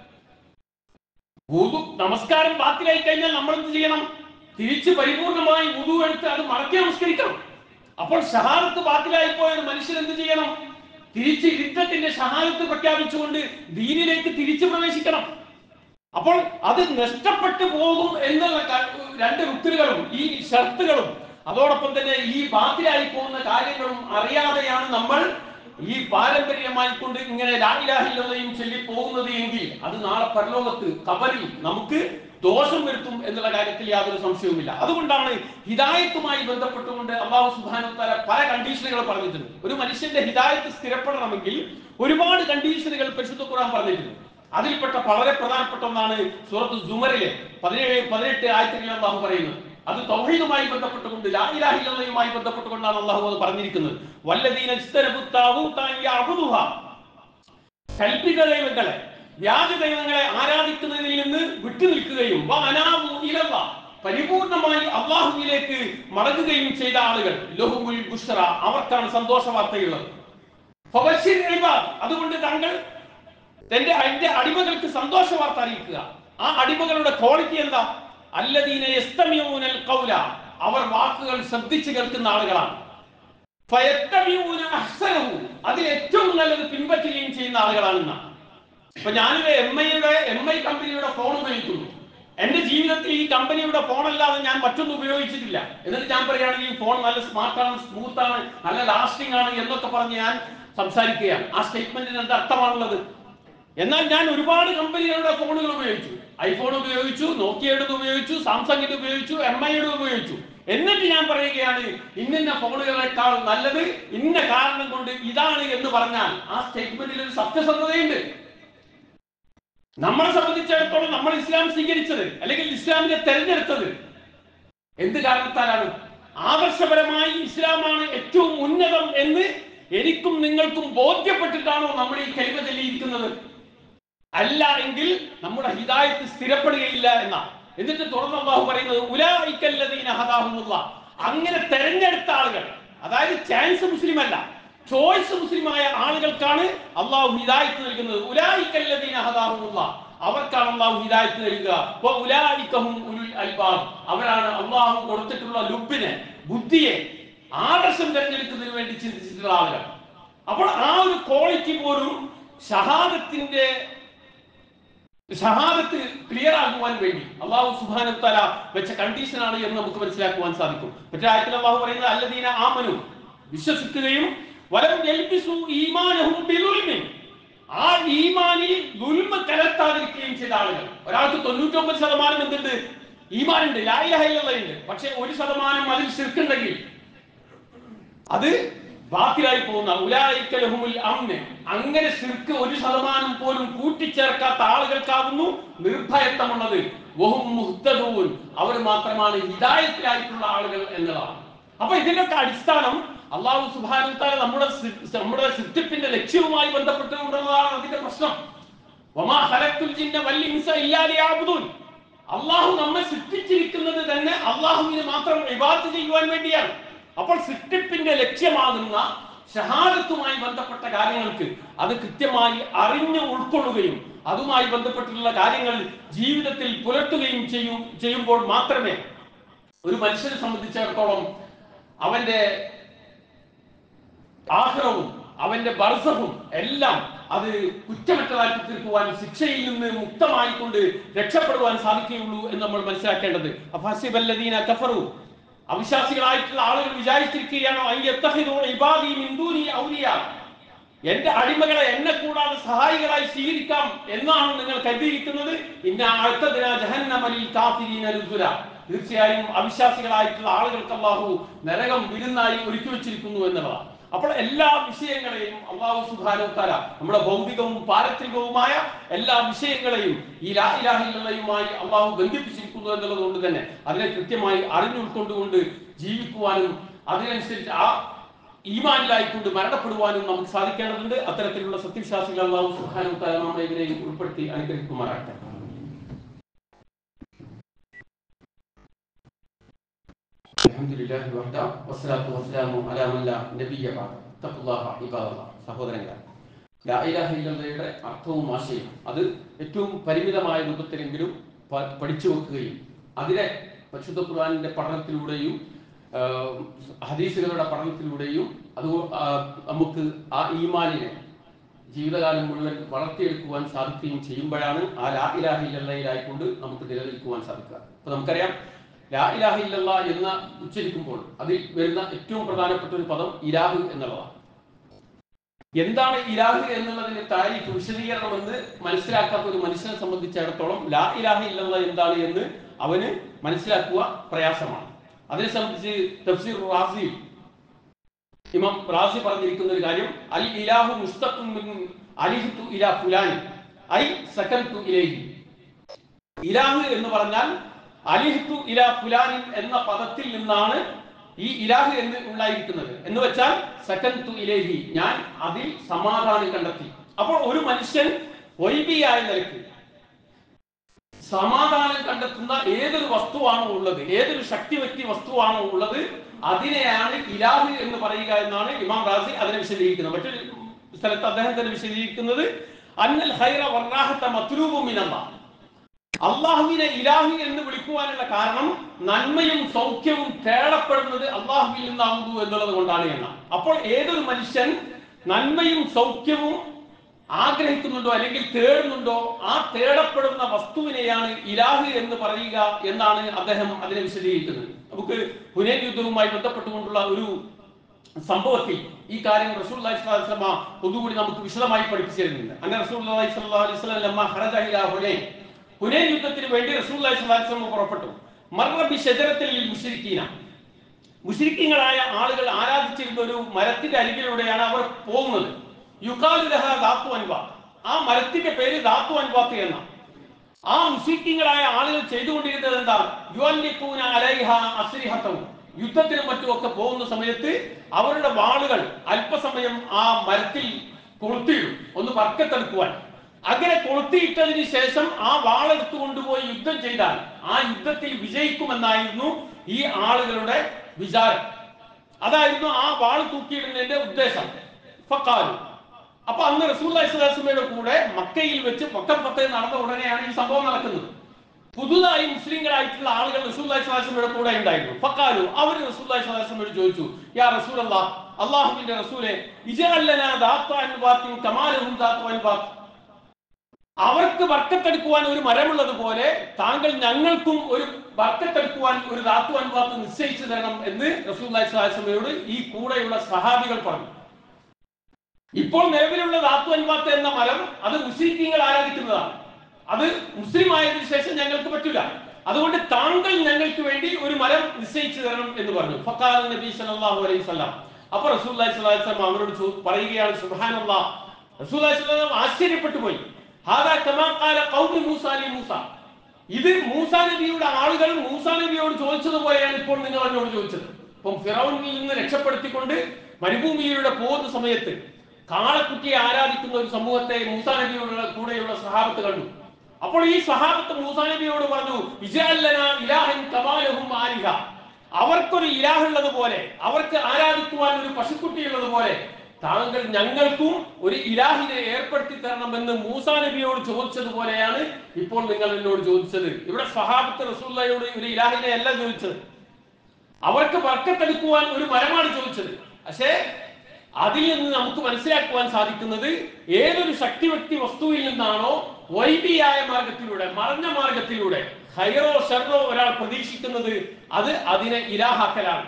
വുദു നമസ്കാരം ബാത്തിലായി കഴിഞ്ഞാൽ നമ്മൾ എന്ത് ചെയ്യണം തിരിച്ച് പരിപൂർണമായി വുദു എടുത്ത് അത് മടക്കി നമസ്കരിക്കണം അപ്പോൾ ഷഹാദത്ത് ബാത്തിലായി പോയ ഒരു മനുഷ്യൻ എന്ത് ചെയ്യണം തിരിച്ച് യുദ്ധത്തിന്റെ ഷഹാദത്ത് പ്രഖ്യാപിച്ചുകൊണ്ട് ദീനിലേക്ക് തിരിച്ചു പ്രവേശിക്കണം അപ്പോൾ അത് നഷ്ടപ്പെട്ടു പോകും എന്നുള്ള ക- രണ്ട് റുക്കനുകളും ഈ ഷർത്തുകളും അതോടൊപ്പം തന്നെ ഈ ബാത്തിലായി പോകുന്ന കാര്യങ്ങളും അറിയാതെയാണ് നമ്മൾ ഈ പാരമ്പര്യമായി കൊണ്ട് ഇങ്ങനെ ലാഹിലാഹില്ലതയും ചൊല്ലി പോകുന്നത് എങ്കിൽ അത് നാളെ പരലോകത്ത് കബറിൽ നമുക്ക് ദോഷം വരുത്തും എന്നുള്ള കാര്യത്തിൽ യാതൊരു സംശയവുമില്ല അതുകൊണ്ടാണ് ഹിദായത്തുമായി ബന്ധപ്പെട്ടുകൊണ്ട് അള്ളാഹു സുബാനുത്താല പല കണ്ടീഷനുകൾ പറഞ്ഞിട്ടുണ്ട് ഒരു മനുഷ്യന്റെ ഹിദായത്ത് സ്ഥിരപ്പെടണമെങ്കിൽ ഒരുപാട് കണ്ടീഷനുകൾ പരിശുദ്ധ ഖുർആൻ പറഞ്ഞിട്ടുണ്ട് അതിൽപ്പെട്ട വളരെ പ്രധാനപ്പെട്ട ഒന്നാണ് സൂറത്ത് ജുമറിലെ പതിനേഴ് പതിനെട്ട് ആയത്തുകളിൽ അള്ളാഹു പറയുന്നത് അത് തൗഹീദുമായി ബന്ധപ്പെട്ടുകൊണ്ട് ലാ ഇലാഹ ഇല്ലല്ലാഹുമായി ബന്ധപ്പെട്ടുകൊണ്ടാണ് അള്ളാഹു അത് പറഞ്ഞിരിക്കുന്നത് വല്ലദീന ഇജ്തനബു താഗൂത അൻ യഅ്ബുദുഹ. കൽപ്പിത ദൈവങ്ങളെ വ്യാജ ദൈവങ്ങളെ ആരാധിക്കുന്നതിൽ നിന്ന് വിട്ടുനിൽക്കുകയും വ അനാബു ഇലല്ലാ. പരിപൂർണമായി അള്ളാഹുവിലേക്ക് മടങ്ങുകയും ചെയ്ത ആളുകൾ ലഹുമുൽ ബുഷ്റ അവർക്കാണ് സന്തോഷ വാർത്തയുള്ളത് ഫബശ്ശിർ ഇബാദ്. അതുകൊണ്ട് താങ്കൾ തന്റെ എന്റെ അടിമകൾക്ക് സന്തോഷ വാർത്ത അറിയിക്കുക ആ അടിമകളുടെ ക്വാളിറ്റി എന്താ അല്ലദീന യസ്തമിഊനൽ ഖൗല അവർ വാക്കുകൾ ശ്രദ്ധിച്ചു കേൾക്കുന്ന ആളുകളാണ് ഫയത്തബിഊന അഹ്സനഹു അതിൽ ഏറ്റവും നല്ലത് പിൻപറ്റുകയും ചെയ്യുന്ന ആളുകളാണെന്ന ഇപ്പൊ ഞാനൊരു എം ഐയുടെ എം ഐ കമ്പനിയുടെ ഫോൺ ഉപയോഗിക്കുന്നു എന്റെ ജീവിതത്തിൽ ഈ കമ്പനിയുടെ ഫോൺ അല്ലാതെ ഞാൻ മറ്റൊന്നും ഉപയോഗിച്ചിട്ടില്ല എന്നിട്ട് ഞാൻ പറയുകയാണെങ്കിൽ ഈ ഫോൺ നല്ല സ്മാർട്ടാണ് സ്മൂത്ത് ആണ് നല്ല ലാസ്റ്റിംഗ് ആണ് എന്നൊക്കെ പറഞ്ഞ് ഞാൻ സംസാരിക്കുകയാണ് ആ സ്റ്റേറ്റ്മെന്റിന് എന്താ അർത്ഥമാണുള്ളത് എന്നാൽ ഞാൻ ഒരുപാട് കമ്പനികളുടെ ഫോണുകൾ ഉപയോഗിച്ചു ഐഫോൺ ഉപയോഗിച്ചു നോക്കിയയുടെ ഉപയോഗിച്ചു സാംസങ്ങിന്റെ ഉപയോഗിച്ചു എം ഐയുടെ ഉപയോഗിച്ചു എന്നിട്ട് ഞാൻ പറയുകയാണ് ഇന്നിന്ന ഫോണുകളെക്കാൾ നല്ലത് ഇന്ന കാരണം കൊണ്ട് ഇതാണ് എന്ന് പറഞ്ഞാൽ ആ സ്റ്റേറ്റ്മെന്റിൽ ഒരു സത്യസന്ധതയുണ്ട് നമ്മളെ സംബന്ധിച്ചിടത്തോളം നമ്മൾ ഇസ്ലാം സ്വീകരിച്ചത് അല്ലെങ്കിൽ ഇസ്ലാമിനെ തെരഞ്ഞെടുത്തത് എന്ത് കാരണത്താലാണ് ആദർശപരമായി ഇസ്ലാമാണ് ഏറ്റവും ഉന്നതം എന്ന് എനിക്കും നിങ്ങൾക്കും ബോധ്യപ്പെട്ടിട്ടാണോ നമ്മൾ ഈ കൈവ ചൊല്ലിയിരിക്കുന്നത് അല്ല എങ്കിൽ നമ്മുടെ ഹിദായത്ത് സ്ഥിരപ്പെടുകയില്ല എന്ന എന്നിട്ട് തുറന്ന് അള്ളാഹു പറയുന്നത് ഉലായിക്കല്ലദീന ഹദാഹുമുള്ള അങ്ങനെ തെരഞ്ഞെടുത്ത ആളുകൾ അതായത് ചാൻസ് മുസ്ലിം അല്ല ചോയ്സ് മുസ്ലിമായ ആളുകൾക്കാണ് അള്ളാഹു ഹിദായത്ത് നൽകുന്നത് ഉലായിക്കല്ലദീന ഹദാഹുമുള്ള അവർക്കാണ് അള്ളാഹു ഹിദായത്ത് നൽകുക വ ഉലായിക്കഹും ഉലുൽ അൽബാബ് അവരാണ് അള്ളാഹു കൊടുത്തിട്ടുള്ള ലുബിനെ ബുദ്ധിയെ ആദർശം തിരഞ്ഞെടുക്കുന്നതിന് വേണ്ടി ചിന്തിച്ചിട്ടുള്ള ആളുകൾ അപ്പോൾ ആ ഒരു ക്വാളിറ്റി പോലും ഷഹാദത്തിന്റെ ഷഹാദത്ത് ക്ലിയർ ആകുവാൻ വേണ്ടി അള്ളാഹു സുബാന തല വെച്ച കണ്ടീഷനാണ് എന്ന് നമുക്ക് മനസ്സിലാക്കുവാൻ സാധിക്കും മറ്റേ ആയത്തിൽ അള്ളാഹു പറയുന്നത് അല്ലദീന ആമനു വിശ്വസിക്കുകയും വലം യൽബിസു ഈമാനഹും ബിദുൽമിൻ ആ ഈമാനിൽ ദുൽമ കലർത്താതിരിക്കുകയും ചെയ്ത ആളുകൾ ഒരാൾക്ക് തൊണ്ണൂറ്റൊമ്പത് ശതമാനം എന്തുണ്ട് ഈമാനുണ്ട് ലായിലഹയിലുണ്ട് പക്ഷെ ഒരു ശതമാനം അതിൽ ശിർക്കുണ്ടെങ്കിൽ അത് ബാത്തിലായി പോകുന്ന ഉലായിക്കലഹുമുൽ അമ്ന് അങ്ങനെ ശിർക്ക് ഒരു ശതമാനം പോലും കൂട്ടിച്ചേർക്കാത്ത ആളുകൾക്കാകുന്നു നിർഭയത്വമുള്ളത് വഹും മുഹ്തദൂൻ അവർ മാത്രമാണ് ഹിദായത്തിലായിട്ടുള്ള ആളുകൾ എന്നതാണ് അപ്പൊ ഇതിന്റെയൊക്കെ അടിസ്ഥാനം അള്ളാഹു സുബാനുത്താല നമ്മുടെ സൃ- നമ്മുടെ സൃഷ്ടിപ്പിന്റെ ലക്ഷ്യവുമായി ബന്ധപ്പെട്ടുകൊണ്ടുള്ളതാണ് അതിന്റെ പ്രശ്നം വമാ ഖലഖ്തുൽ ജിന്ന വൽ ഇൻസ ഇല്ലാ ലിയഅബ്ദൂൻ അള്ളാഹു നമ്മെ സൃഷ്ടിച്ചിരിക്കുന്നത് തന്നെ അള്ളാഹുവിന് മാത്രം ഇബാദത്ത് ചെയ്യുവാൻ വേണ്ടിയാണ് അപ്പോൾ സൃഷ്ടിപ്പിന്റെ ലക്ഷ്യമാകുന്ന ഷഹാദത്തുമായി ബന്ധപ്പെട്ട കാര്യങ്ങൾക്ക് അത് കൃത്യമായി അറിഞ്ഞ് ഉൾക്കൊള്ളുകയും അതുമായി ബന്ധപ്പെട്ടിട്ടുള്ള കാര്യങ്ങൾ ജീവിതത്തിൽ പുലർത്തുകയും ചെയ്യും ചെയ്യുമ്പോൾ മാത്രമേ ഒരു മനുഷ്യനെ സംബന്ധിച്ചിടത്തോളം അവന്റെ ആഗ്രഹവും അവന്റെ ബർസവും എല്ലാം അത് കുറ്റമറ്റതാക്കി തീർക്കുവാൻ ശിക്ഷയിൽ നിന്ന് മുക്തമായിക്കൊണ്ട് രക്ഷപ്പെടുവാൻ സാധിക്കുകയുള്ളൂ എന്ന് നമ്മൾ മനസ്സിലാക്കേണ്ടത് അഫാസിബല്ലദീന കഫറു അവിശ്വാസികളായിട്ടുള്ള ആളുകൾ വിചാരിച്ചിരിക്കുകയാണോ അയ്യത്തഹിദു ഇബാദി മിൻ ദൂനി ഔലിയ എന്റെ അടിമകളെ എന്നെ കൂടാതെ സഹായികളായി സ്വീകരിക്കാം എന്നാണ് നിങ്ങൾ കരുതിയിരിക്കുന്നത് ഇന്ന അടുത്തതിന ജഹന്നമലിൽ കാഫിരീന രുസുല തീർച്ചയായും അവിശ്വാസികളായിട്ടുള്ള ആളുകൾക്ക് അള്ളാഹു നരകം വിരുന്നായി ഒരുക്കി വെച്ചിരിക്കുന്നു എന്നുള്ളതാണ് അപ്പോൾ എല്ലാ വിഷയങ്ങളെയും അള്ളാഹു സുധാനോത്താര നമ്മുടെ ഭൗതികവും പാരത്രികവുമായ എല്ലാ വിഷയങ്ങളെയും ഈ ലാഹിലാഹിലുമായി അള്ളാഹു ബന്ധിപ്പിച്ചിരിക്കുന്നു എന്നുള്ളത് കൊണ്ട് തന്നെ അതിനെ കൃത്യമായി അറിഞ്ഞുൾക്കൊണ്ടുകൊണ്ട് ജീവിക്കുവാനും അതിനനുസരിച്ച് ആ ഈമാനിലായിക്കൊണ്ട് മരണപ്പെടുവാനും നമുക്ക് സാധിക്കേണ്ടതുണ്ട് അത്തരത്തിലുള്ള സത്യവിശ്വാസികൾ അള്ളാഹു സുഹാനോത്താര നമ്മെ ഇവരെയും ഉൾപ്പെടുത്തി അനുഗ്രഹിക്കുമാറാകട്ടെ അൽഹംദുലില്ലാഹി വഹ്ദ വസ്സലാത്തു വസ്സലാമു അലാ മൻ ലാ നബിയ്യ ബഅദ് തഖ്വല്ലാഹ ഇബാദല്ലാഹ് സഹോദരങ്ങളെ ലാ ഇലാഹ ഇല്ലല്ലയുടെ അർത്ഥവും ആശയവും അത് ഏറ്റവും പരിമിതമായ രൂപത്തിലെങ്കിലും പ- പഠിച്ചു വെക്കുകയും അതിനെ പരിശുദ്ധ ഖുർആനിന്റെ പഠനത്തിലൂടെയും ആ, ഹദീസുകളുടെ പഠനത്തിലൂടെയും അത് ആ, നമുക്ക് ആ ഈമാനിനെ ജീവിതകാലം മുഴുവൻ വളർത്തിയെടുക്കുവാൻ സാധിക്കുകയും ചെയ്യുമ്പോഴാണ് ആ ലാ ഇലാഹ ഇല്ലല്ലയിലായിക്കൊണ്ട് നമുക്ക് നിലനിൽക്കുവാൻ സാധിക്കുക അപ്പൊ നമുക്കറിയാം ലാ ഇലാഹ ഇല്ലല്ല എന്ന് ഉച്ചരിക്കുമ്പോൾ അതിൽ വരുന്ന ഏറ്റവും പ്രധാനപ്പെട്ട ഒരു പദം ഇലാഹ് എന്നുള്ളതാണ് എന്താണ് ഇലാഹ് എന്നുള്ളതിന്റെ താരീഫ് വിശദീകരണം എന്ന് മനസ്സിലാക്കാത്ത ഒരു മനുഷ്യനെ സംബന്ധിച്ചിടത്തോളം ലാ ഇലാഹ ഇല്ലല്ല എന്താണ് എന്ന് അവന് മനസ്സിലാക്കുക പ്രയാസമാണ് അതിനെ സംബന്ധിച്ച് തഫ്സീർ റാസി ഇമാം റാസി പറഞ്ഞിരിക്കുന്ന ഒരു കാര്യം അൽ ഇലാഹു മുസ്തഖും മിൻ അലിഹ്തു ഇലാ ഫുലാനി ഐ സകൻതു ഇലൈഹി ഇലാഹ് എന്ന് പറഞ്ഞാൽ അലിഹ്തു ഇലാ ഫുലാനിൻ എന്ന പദത്തിൽ നിന്നാണ് ഈ ഇലാഹ് എന്ന് ഉണ്ടായിരിക്കുന്നത് എന്ന് വെച്ചാൽ സകൻതു ഇലേഹി ഞാൻ അതിൽ സമാധാനം കണ്ടെത്തി അപ്പോൾ ഒരു മനുഷ്യൻ വൈബിയായ നിലയ്ക്ക് സമാധാനം കണ്ടെത്തുന്ന ഏതൊരു വസ്തുവാണോ ഉള്ളത് ഏതൊരു ശക്തി വ്യക്തി വസ്തുവാണോ ഉള്ളത് അതിനെയാണ് ഇലാഹ് എന്ന് പറയുക എന്നാണ് ഇമാം റാസി അതിനെ വിശദീകരിക്കുന്നത് മറ്റൊരു സ്ഥലത്ത് അദ്ദേഹം തന്നെ വിശദീകരിക്കുന്നത് അന്നൽ ഹൈറ വർണ്ണാഹത്ത മത്ലൂബുമിനല്ല അള്ളാഹുവിനെ ഇലാഹി എന്ന് വിളിക്കുവാനുള്ള കാരണം നന്മയും സൗഖ്യവും തേടപ്പെടുന്നത് അള്ളാഹുവിൽ നിന്നാകുന്നു എന്നുള്ളത് കൊണ്ടാണ് എന്നാണ് അപ്പോൾ ഏതൊരു മനുഷ്യൻ നന്മയും സൗഖ്യവും ആഗ്രഹിക്കുന്നുണ്ടോ അല്ലെങ്കിൽ തേടുന്നുണ്ടോ ആ തേടപ്പെടുന്ന വസ്തുവിനെയാണ് ഇലാഹ് എന്ന് പറയുക എന്നാണ് അദ്ദേഹം അതിനെ വിശദീകരിക്കുന്നത് നമുക്ക് ഹുനൈൻ യുദ്ധവുമായി ബന്ധപ്പെട്ടുകൊണ്ടുള്ള ഒരു സംഭവത്തിൽ ഈ കാര്യം റസൂൽ സ്വലാസ്ലമ ഒന്നുകൂടി നമുക്ക് വിശദമായി പഠിപ്പിച്ചു തരുന്നുണ്ട് അന്ന റസൂൽ അലൈഹി സ്വലാം ലമ്മ ഹറജ ഇലാ ഹുനൈൻ ഹുനൈൻ യുദ്ധത്തിന് വേണ്ടി റസൂൽ സ്വലാസ്ലമ പുറപ്പെട്ടു മർറബി ഷജറത്തിൽ മുഷരിക്കീന മുഷരിക്കീങ്ങളായ ആളുകൾ ആരാധിച്ചിരുന്ന ഒരു മരത്തിന്റെ അരികിലൂടെയാണ് അവർ പോകുന്നത് യുക്കാലു ലഹ ധാത്തു അൻവാത്ത് ആ മരത്തിന്റെ പേര് ധാത്തു അൻവാത്ത് എന്ന ആ മുസ്ലിങ്ങളായ ആളുകൾ ചെയ്തുകൊണ്ടിരുന്നത് എന്താ യുവല്ലിക്കൂന അലൈഹ അസ്രിഹത്തവും യുദ്ധത്തിനും മറ്റുമൊക്കെ പോകുന്ന സമയത്ത് അവരുടെ വാളുകൾ അല്പസമയം ആ മരത്തിൽ കൊളുത്തിയിടും ഒന്ന് വർക്കത്തെടുക്കുവാൻ അങ്ങനെ കൊളുത്തിയിട്ടതിന് ശേഷം ആ വാളെടുത്തു കൊണ്ടുപോയി യുദ്ധം ചെയ്താൽ ആ യുദ്ധത്തിൽ വിജയിക്കുമെന്നായിരുന്നു ഈ ആളുകളുടെ വിചാരം അതായിരുന്നു ആ വാൾ തൂക്കിയിടുന്നതിന്റെ ഉദ്ദേശം ഫക്കാലു അപ്പൊ അന്ന് റസൂല്ലാസ്ലാസ്മയുടെ കൂടെ മക്കയിൽ വെച്ച് പൊക്കം പത്ത് നടന്ന ഉടനെയാണ് ഈ സംഭവം നടക്കുന്നത് പുതുതായി മുസ്ലിങ്ങളായിട്ടുള്ള ആളുകൾ റസൂല്ലാസ്ലാസ്മയുടെ കൂടെ ഉണ്ടായിരുന്നു ഫക്കാലു അവർ റസൂല്ലാസ്ലാസ്മയോട് ചോദിച്ചു യാ റസൂൽ അള്ളാഹ് അള്ളാഹുവിന്റെ റസൂലെ ഇജഅല്ലന ദാത്താൻ ബാത്തിൻ കമാലഹും ദാത്താൻ ബാത്ത് അവർക്ക് വർക്കത്തെടുക്കുവാൻ ഒരു മരമുള്ളത് പോലെ താങ്കൾ ഞങ്ങൾക്കും ഒരു വർക്കത്തെടുക്കുവാൻ ഒരു ധാത്തു അനുപാത്ത് നിശ്ചയിച്ചു തരണം എന്ന് റസൂല്ലായി സ്വലാസ്മയോട് ഈ കൂടെയുള്ള സഹാബികൾ പറഞ്ഞു ഇപ്പോൾ നിലവിലുള്ള ധാത്തു അനുപാത്ത് എന്ന മരം അത് മുസ്ലിങ്ങൾ ആരാധിക്കുന്നതാണ് അത് മുസ്ലിം ആയതിനു ശേഷം ഞങ്ങൾക്ക് പറ്റില്ല അതുകൊണ്ട് താങ്കൾ ഞങ്ങൾക്ക് വേണ്ടി ഒരു മരം നിശ്ചയിച്ചു തരണം എന്ന് പറഞ്ഞു ഫക്കാൽ നബി സല്ലല്ലാഹു അലൈഹി വസല്ലം അപ്പൊ റസൂലുള്ളാഹി സ്വല്ലല്ലാഹു അലൈഹി വസല്ലം അവരോട് ചോ- പറയുകയാണ് സുബ്ഹാനല്ലാഹ് റസൂലുള്ളാഹി സ്വല്ലല്ലാഹു അലൈഹി വസല്ലം ആശ്ചര്യപ്പെട്ടു പോയി ഹാദാ കമാ ഖാല ഖൗമി മൂസ ലി മൂസ ഇത് മൂസാ നബിയുടെ ആളുകൾ മൂസാ നബിയോട് ചോദിച്ചതുപോലെയാണ് ഇപ്പോൾ നിങ്ങൾ എന്നോട് ചോദിച്ചത് ഇപ്പം ഫിറൗനിൽ നിന്ന് രക്ഷപ്പെടുത്തിക്കൊണ്ട് മരുഭൂമിയിലൂടെ പോകുന്ന സമയത്ത് കാളക്കുട്ടിയെ ആരാധിക്കുന്ന ഒരു സമൂഹത്തെ മൂസാ നബിയുടെ കൂടെയുള്ള സഹാബത്ത് കണ്ടു അപ്പോൾ ഈ സഹാബത്ത് മൂസാ നബിയോട് പറഞ്ഞു ഇജഅല്ലന ഇലാഹൻ കമാലഹും ആലിഹ അവർക്കൊരു ഇലാഹുള്ളത് പോലെ അവർക്ക് ആരാധിക്കുവാൻ ഒരു പശുക്കുട്ടിയുള്ളത് പോലെ താങ്കൾ ഞങ്ങൾക്കും ഒരു ഇലാഹിനെ ഏർപ്പെടുത്തി തരണമെന്ന് മൂസാ നബിയോട് ചോദിച്ചതുപോലെയാണ് ഇപ്പോൾ നിങ്ങൾ എന്നോട് ചോദിച്ചത് ഇവിടെ സഹാബത്ത് റസൂല്ലയോട് ഒരു ഇലാഹിനെ അല്ല ചോദിച്ചത് അവർക്ക് വർക്കത്തെടുക്കുവാൻ ഒരു മരമാണ് ചോദിച്ചത് പക്ഷേ അതിൽ നിന്ന് നമുക്ക് മനസ്സിലാക്കുവാൻ സാധിക്കുന്നത് ഏതൊരു ശക്തി വ്യക്തി വസ്തുവിൽ നിന്നാണോ വൈബിയായ മാർഗത്തിലൂടെ മറഞ്ഞ മാർഗത്തിലൂടെ ഹൈറോ ഷെറോ ഒരാൾ പ്രതീക്ഷിക്കുന്നത് അത് അതിനെ ഇലാഹാക്കലാണ്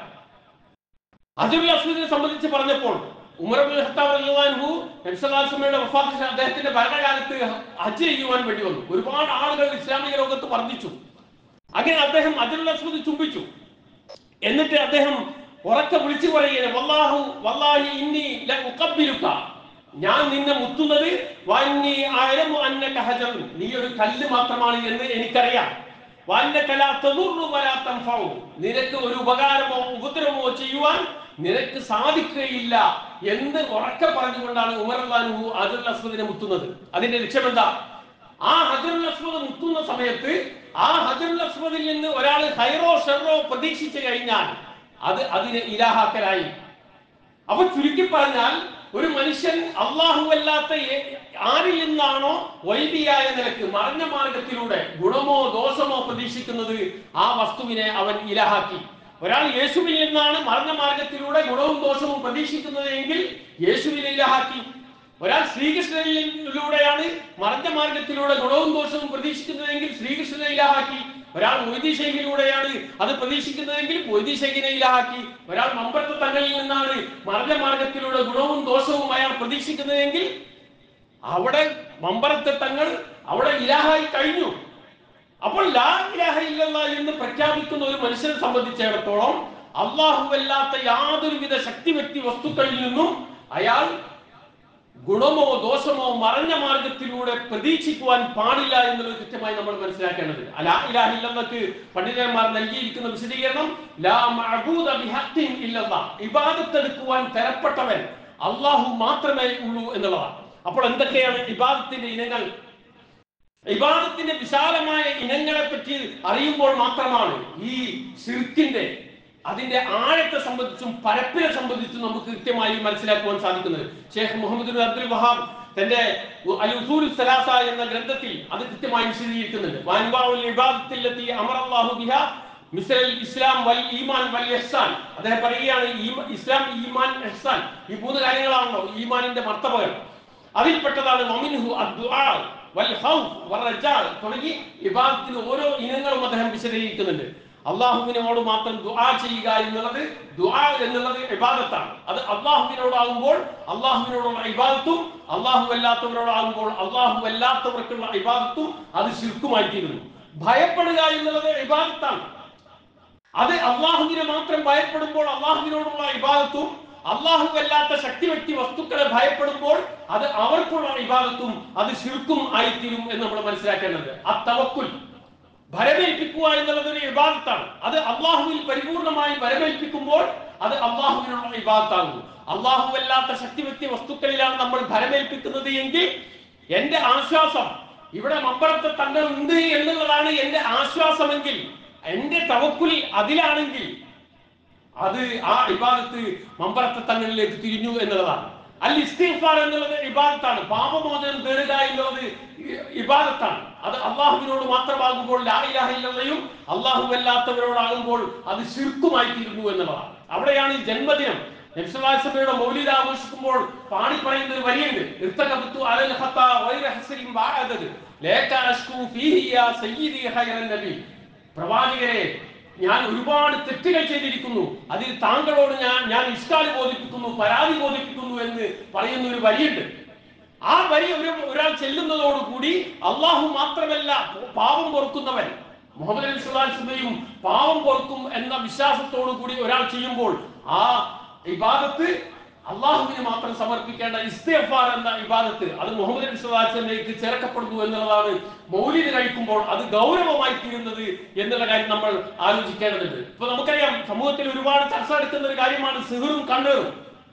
അജുൽ അസ്മിനെ സംബന്ധിച്ച് പറഞ്ഞപ്പോൾ ഉമർ അബ്ദുൽ ഖത്താബ് റളിയല്ലാഹു നബിസല്ലാസ്മയുടെ വഫാത്തിന് ശേഷം അദ്ദേഹത്തിന്റെ ഭരണകാലത്ത് ഹജ്ജ് ചെയ്യുവാൻ വേണ്ടി വന്നു ഒരുപാട് ആളുകൾ ഇസ്ലാമിക ലോകത്ത് വർദ്ധിച്ചു അങ്ങനെ അദ്ദേഹം അജുൽ അസ്മദ് ചുംബിച്ചു എന്നിട്ട് അദ്ദേഹം ഉറക്കെ വിളിച്ചു പറയുകയാണ് വല്ലാഹു വല്ലാഹി ഇന്നി ലഉഖബ്ബിലുക ഞാൻ നിന്നെ മുത്തുന്നത് വന്നി അഅലമു അന്നക ഹജറുൻ നീ ഒരു കല്ല് മാത്രമാണ് എന്ന് എനിക്കറിയാം വന്നക ലാ തദുറു വലാ തൻഫഉ നിനക്ക് ഒരു ഉപകാരമോ ഉപദ്രവമോ ചെയ്യുവാൻ നിനക്ക് സാധിക്കുകയില്ല എന്ന് ഉറക്കെ പറഞ്ഞുകൊണ്ടാണ് ഉമർ അള്ളാഹു അജുൽ അസ്മദിനെ മുത്തുന്നത് അതിന്റെ ലക്ഷ്യം എന്താ ആ ഹജറുൽ അസ്മദ് മുത്തുന്ന സമയത്ത് ആ ഹജറുൽ അസ്മദിൽ നിന്ന് ഒരാൾ ഹൈറോ ഷെറോ പ്രതീക്ഷിച്ചു കഴിഞ്ഞാൽ അത് അതിനെ ഇലാഹാക്കലായി അപ്പൊ ചുരുക്കി പറഞ്ഞാൽ ഒരു മനുഷ്യൻ അള്ളാഹു അല്ലാത്ത ഏ- ആരിൽ നിന്നാണോ വൈദിയായ നിലക്ക് മറഞ്ഞ മാർഗത്തിലൂടെ ഗുണമോ ദോഷമോ പ്രതീക്ഷിക്കുന്നത് ആ വസ്തുവിനെ അവൻ ഇലഹാക്കി ഒരാൾ യേശുവിൽ നിന്നാണ് മറഞ്ഞ മാർഗത്തിലൂടെ ഗുണവും ദോഷവും പ്രതീക്ഷിക്കുന്നത് എങ്കിൽ യേശുവിനെ ഇലഹാക്കി ഒരാൾ ശ്രീകൃഷ്ണനിലൂടെയാണ് മറഞ്ഞ മാർഗത്തിലൂടെ ഗുണവും ദോഷവും പ്രതീക്ഷിക്കുന്നതെങ്കിൽ ശ്രീകൃഷ്ണനെ ഇലാഹാക്കി ഒരാൾ മൊയ്തീശൈഖിലൂടെയാണ് അത് പ്രതീക്ഷിക്കുന്നതെങ്കിൽ മൊയ്തീശൈഖിനെ ഇലാഹാക്കി ഒരാൾ മമ്പർത്ത തങ്ങളിൽ നിന്നാണ് മറഞ്ഞ മാർഗത്തിലൂടെ ഗുണവും ദോഷവും അയാൾ പ്രതീക്ഷിക്കുന്നതെങ്കിൽ അവിടെ മമ്പറത്തെ തങ്ങൾ അവിടെ ഇലാഹായി കഴിഞ്ഞു അപ്പോൾ ലാ ഇലാഹ ഇല്ലല്ലാ എന്ന് പ്രഖ്യാപിക്കുന്ന ഒരു മനുഷ്യനെ സംബന്ധിച്ചിടത്തോളം അല്ലാഹുവല്ലാത്ത യാതൊരുവിധ ശക്തി വ്യക്തി വസ്തുക്കളിൽ നിന്നും അയാൾ ഗുണമോ ദോഷമോ മറഞ്ഞ മാർഗത്തിലൂടെ പ്രതീക്ഷിക്കുവാൻ പാടില്ല എന്നുള്ളത് കൃത്യമായി നമ്മൾ മനസ്സിലാക്കേണ്ടത് അലാ ഇലാഹ ഇല്ലല്ലക്ക് പണ്ഡിതന്മാർ നൽകിയിരിക്കുന്ന വിശദീകരണം ലാ മഅബൂദ ബിഹഖിൻ ഇല്ലല്ലാ ഇബാദത്ത് എടുക്കുവാൻ തരപ്പെട്ടവൻ അള്ളാഹു മാത്രമേ ഉള്ളൂ എന്നുള്ളതാണ് അപ്പോൾ എന്തൊക്കെയാണ് ഇബാദത്തിന്റെ ഇനങ്ങൾ ഇബാദത്തിന്റെ വിശാലമായ ഇനങ്ങളെ പറ്റി അറിയുമ്പോൾ മാത്രമാണ് ഈ ഷിർക്കിന്റെ അതിന്റെ ആഴത്തെ സംബന്ധിച്ചും പരപ്പിനെ സംബന്ധിച്ചും നമുക്ക് കൃത്യമായി മനസ്സിലാക്കുവാൻ സാധിക്കുന്നത് Sheikh Muhammad bin Abdul Wahhab തന്റെ അൽ ഉസൂൽ സലാസ എന്ന ഗ്രന്ഥത്തിൽ അത് കൃത്യമായി വിശദീകരിക്കുന്നുണ്ട് വഅൻവാഉൽ ഇബാദത്തില്ലത്തി അമറല്ലാഹു ബിഹാ മിസ്ലൽ ഇസ്ലാം വൽ ഈമാൻ വൽ ഇഹ്സാൻ അദ്ദേഹം പറയുകയാണ് ഈമ- ഇസ്ലാം ഈമാൻ ഇഹ്സാൻ ഈ മൂന്ന് കാര്യങ്ങളാണല്ലോ ഈമാനിന്റെ മർത്തബകൾ അതിൽപ്പെട്ടതാണ് മമിൻഹു അദ്ദുആ വൽ ഖൗഫ് വൽ റജാ തുടങ്ങി ഇബാദത്തിന് ഓരോ ഇനങ്ങളും അദ്ദേഹം വിശദീകരിക്കുന്നുണ്ട് അള്ളാഹുവിനോട് മാത്രം ദുആ ചെയ്യുക എന്നുള്ളത് ദുആ എന്നുള്ളത് ഇബാദത്താണ് അത് അള്ളാഹുവിനോടാകുമ്പോൾ അള്ളാഹുവിനോടുള്ള ഇബാദത്തും അള്ളാഹു അല്ലാത്തവരോടാകുമ്പോൾ അള്ളാഹു അല്ലാത്തവർക്കുള്ള ഇബാദത്തും അത് ശിർക്കുമായി തീരുന്നു ഭയപ്പെടുക എന്നുള്ളത് ഇബാദത്താണ് അത് അള്ളാഹുവിനെ മാത്രം ഭയപ്പെടുമ്പോൾ അള്ളാഹുവിനോടുള്ള ഇബാദത്തും അള്ളാഹു അല്ലാത്ത ശക്തി വ്യക്തി വസ്തുക്കളെ ഭയപ്പെടുമ്പോൾ അത് അവർക്കുള്ള ഇബാദത്തും അത് ശിർക്കും ആയിത്തീരും എന്ന് നമ്മൾ മനസ്സിലാക്കേണ്ടത് ആ തവക്കുൽ ഭരമേൽപ്പിക്കുക എന്നുള്ളത് ഒരു ഇബാദത്താണ് അത് അള്ളാഹുവിൽ പരിപൂർണമായി ഭരമേൽപ്പിക്കുമ്പോൾ അത് അള്ളാഹുവിനുള്ള ഇബാദത്താകുന്നു അള്ളാഹു അല്ലാത്ത ശക്തി വ്യക്തി വസ്തുക്കളിലാണ് നമ്മൾ ഭരമേൽപ്പിക്കുന്നത് എങ്കിൽ എന്റെ ആശ്വാസം ഇവിടെ മമ്പറത്തെ തങ്ങൾ ഉണ്ട് എന്നുള്ളതാണ് എന്റെ ആശ്വാസമെങ്കിൽ എന്റെ തവക്കുൽ അതിലാണെങ്കിൽ അത് ആ ഇബാദത്ത് മമ്പറത്തെ തങ്ങളിലേക്ക് തിരിഞ്ഞു എന്നുള്ളതാണ് അൽ ഇസ്തിഗ്ഫാർ എന്നുള്ളത് ഇബാദത്താണ് പാപമോചനം തേടുക എന്നുള്ളത് ഇ- ഇബാദത്താണ് അത് അള്ളാഹുവിനോട് മാത്രമാകുമ്പോൾ ലാ ഇലാഹ ഇല്ലല്ലയും അള്ളാഹു അല്ലാത്തവരോടാകുമ്പോൾ അത് ശിർക്കുമായി തീരുന്നു എന്നുള്ളതാണ് അവിടെയാണ് ഈ ജന്മദിനം നബ്സലാസഭയുടെ മൗലിക ആഘോഷിക്കുമ്പോൾ പാടി പറയുന്ന ഒരു വരിയുണ്ട് ഇർത്തഖബ്തു അലൽ ഖത്താ വൈറ ഹസ്രിൻ ബഅദദ് ലേക അഷ്കു ഫീഹി യാ സയ്യിദി ഖൈറൻ നബി പ്രവാചകരെ ഞാൻ ഒരുപാട് തെറ്റുകൾ ചെയ്തിരിക്കുന്നു അതിൽ താങ്കളോട് ഞാൻ ഞാൻ ഇഷ്ടാല് ബോധിപ്പിക്കുന്നു പരാതി ബോധിപ്പിക്കുന്നു എന്ന് പറയുന്ന ഒരു വരിയുണ്ട് ആ വരി ഒരു ഒരാൾ ചെല്ലുന്നതോടുകൂടി അള്ളാഹു മാത്രമല്ല പാപം പൊറുക്കുന്നവൻ മുഹമ്മദ് നബി സ്വല്ലല്ലാഹു അലൈഹി വസല്ലമയും പാവം പൊറുക്കും എന്ന വിശ്വാസത്തോടു കൂടി ഒരാൾ ചെയ്യുമ്പോൾ ആ ഇബാദത്ത് അള്ളാഹുവിന് മാത്രം സമർപ്പിക്കേണ്ട ഇസ്തിഗ്ഫാർ എന്ന ഇബാദത്ത് അത് മുഹമ്മദ് നബി സ്വല്ലല്ലാഹു അലൈഹി വസല്ലമയിലേക്ക് ചേർക്കപ്പെടുന്നു എന്നുള്ളതാണ് മൗലിദ് കഴിക്കുമ്പോൾ അത് ഗൗരവമായി തീരുന്നത് എന്നുള്ള കാര്യം നമ്മൾ ആലോചിക്കേണ്ടതുണ്ട് ഇപ്പൊ നമുക്കറിയാം സമൂഹത്തിൽ ഒരുപാട് ചർച്ച എടുക്കുന്ന ഒരു കാര്യമാണ് സിഹറും കണ്ണേറും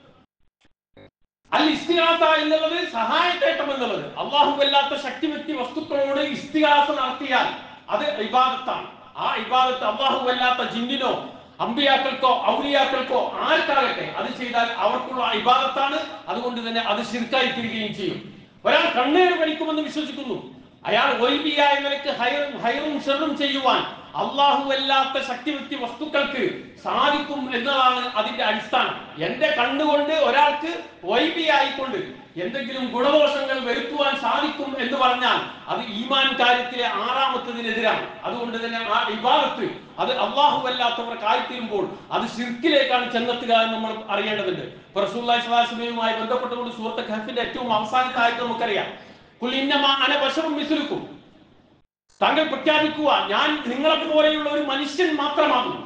അൽ ഇസ്തിഹാസ എന്നുള്ളത് സഹായത്തേട്ടം എന്നുള്ളത് അള്ളാഹു അല്ലാത്ത ശക്തി വ്യക്തി വസ്തുക്കളോട് ഇസ്തിഹാസ നടത്തിയാൽ അത് ഇബാദത്താണ് ആ ഇബാദത്ത് അള്ളാഹു അല്ലാത്ത ജിന്നിനോ അമ്പിയാക്കൾക്കോ ഔലിയാക്കൾക്കോ ആർക്കാകട്ടെ അത് ചെയ്താൽ അവർക്കുള്ള ഇബാദത്താണ് അതുകൊണ്ട് തന്നെ അത് ശിർക്കായി തീരുകയും ചെയ്യും ഒരാൾ കണ്ണേറ് വലിക്കുമെന്ന് വിശ്വസിക്കുന്നു അയാൾ ഒയ്ബിയായ നിലക്ക് ഹൈറും ഹൈറും ഷെറും ചെയ്യുവാൻ അള്ളാഹു അല്ലാത്ത ശക്തിവ്യക്തി വസ്തുക്കൾക്ക് സാധിക്കും എന്നതാണ് അതിന്റെ അടിസ്ഥാനം എന്റെ കണ്ണുകൊണ്ട് ഒരാൾക്ക് വൈബി ആയിക്കൊണ്ട് എന്തെങ്കിലും ഗുണദോഷങ്ങൾ വരുത്തുവാൻ സാധിക്കും എന്ന് പറഞ്ഞാൽ അത് ഈമാൻ കാര്യത്തിലെ ആറാമത്തതിനെതിരാണ് അതുകൊണ്ട് തന്നെ ആ ഇബാദത്ത് അത് അള്ളാഹു അല്ലാത്തവർക്ക് ആയിത്തീരുമ്പോൾ അത് ഷിർക്കിലേക്കാണ് ചെന്നെത്തുക എന്ന് നമ്മൾ അറിയേണ്ടതുണ്ട് ഇപ്പൊ റസൂലുള്ളാഹി സ്വല്ലല്ലാഹു അലൈഹി വസല്ലമയുമായി ബന്ധപ്പെട്ടുകൊണ്ട് സൂറത്ത് ഖഹഫിന്റെ ഏറ്റവും അവസാനത്തെ ആയിട്ട് നമുക്കറിയാം കുൽ ഇന്നമാ അന ബശറും മിസ്ലുക്കും താങ്കൾ പ്രഖ്യാപിക്കുക ഞാൻ നിങ്ങളെ പോലെയുള്ള ഒരു മനുഷ്യൻ മാത്രമാകുന്നു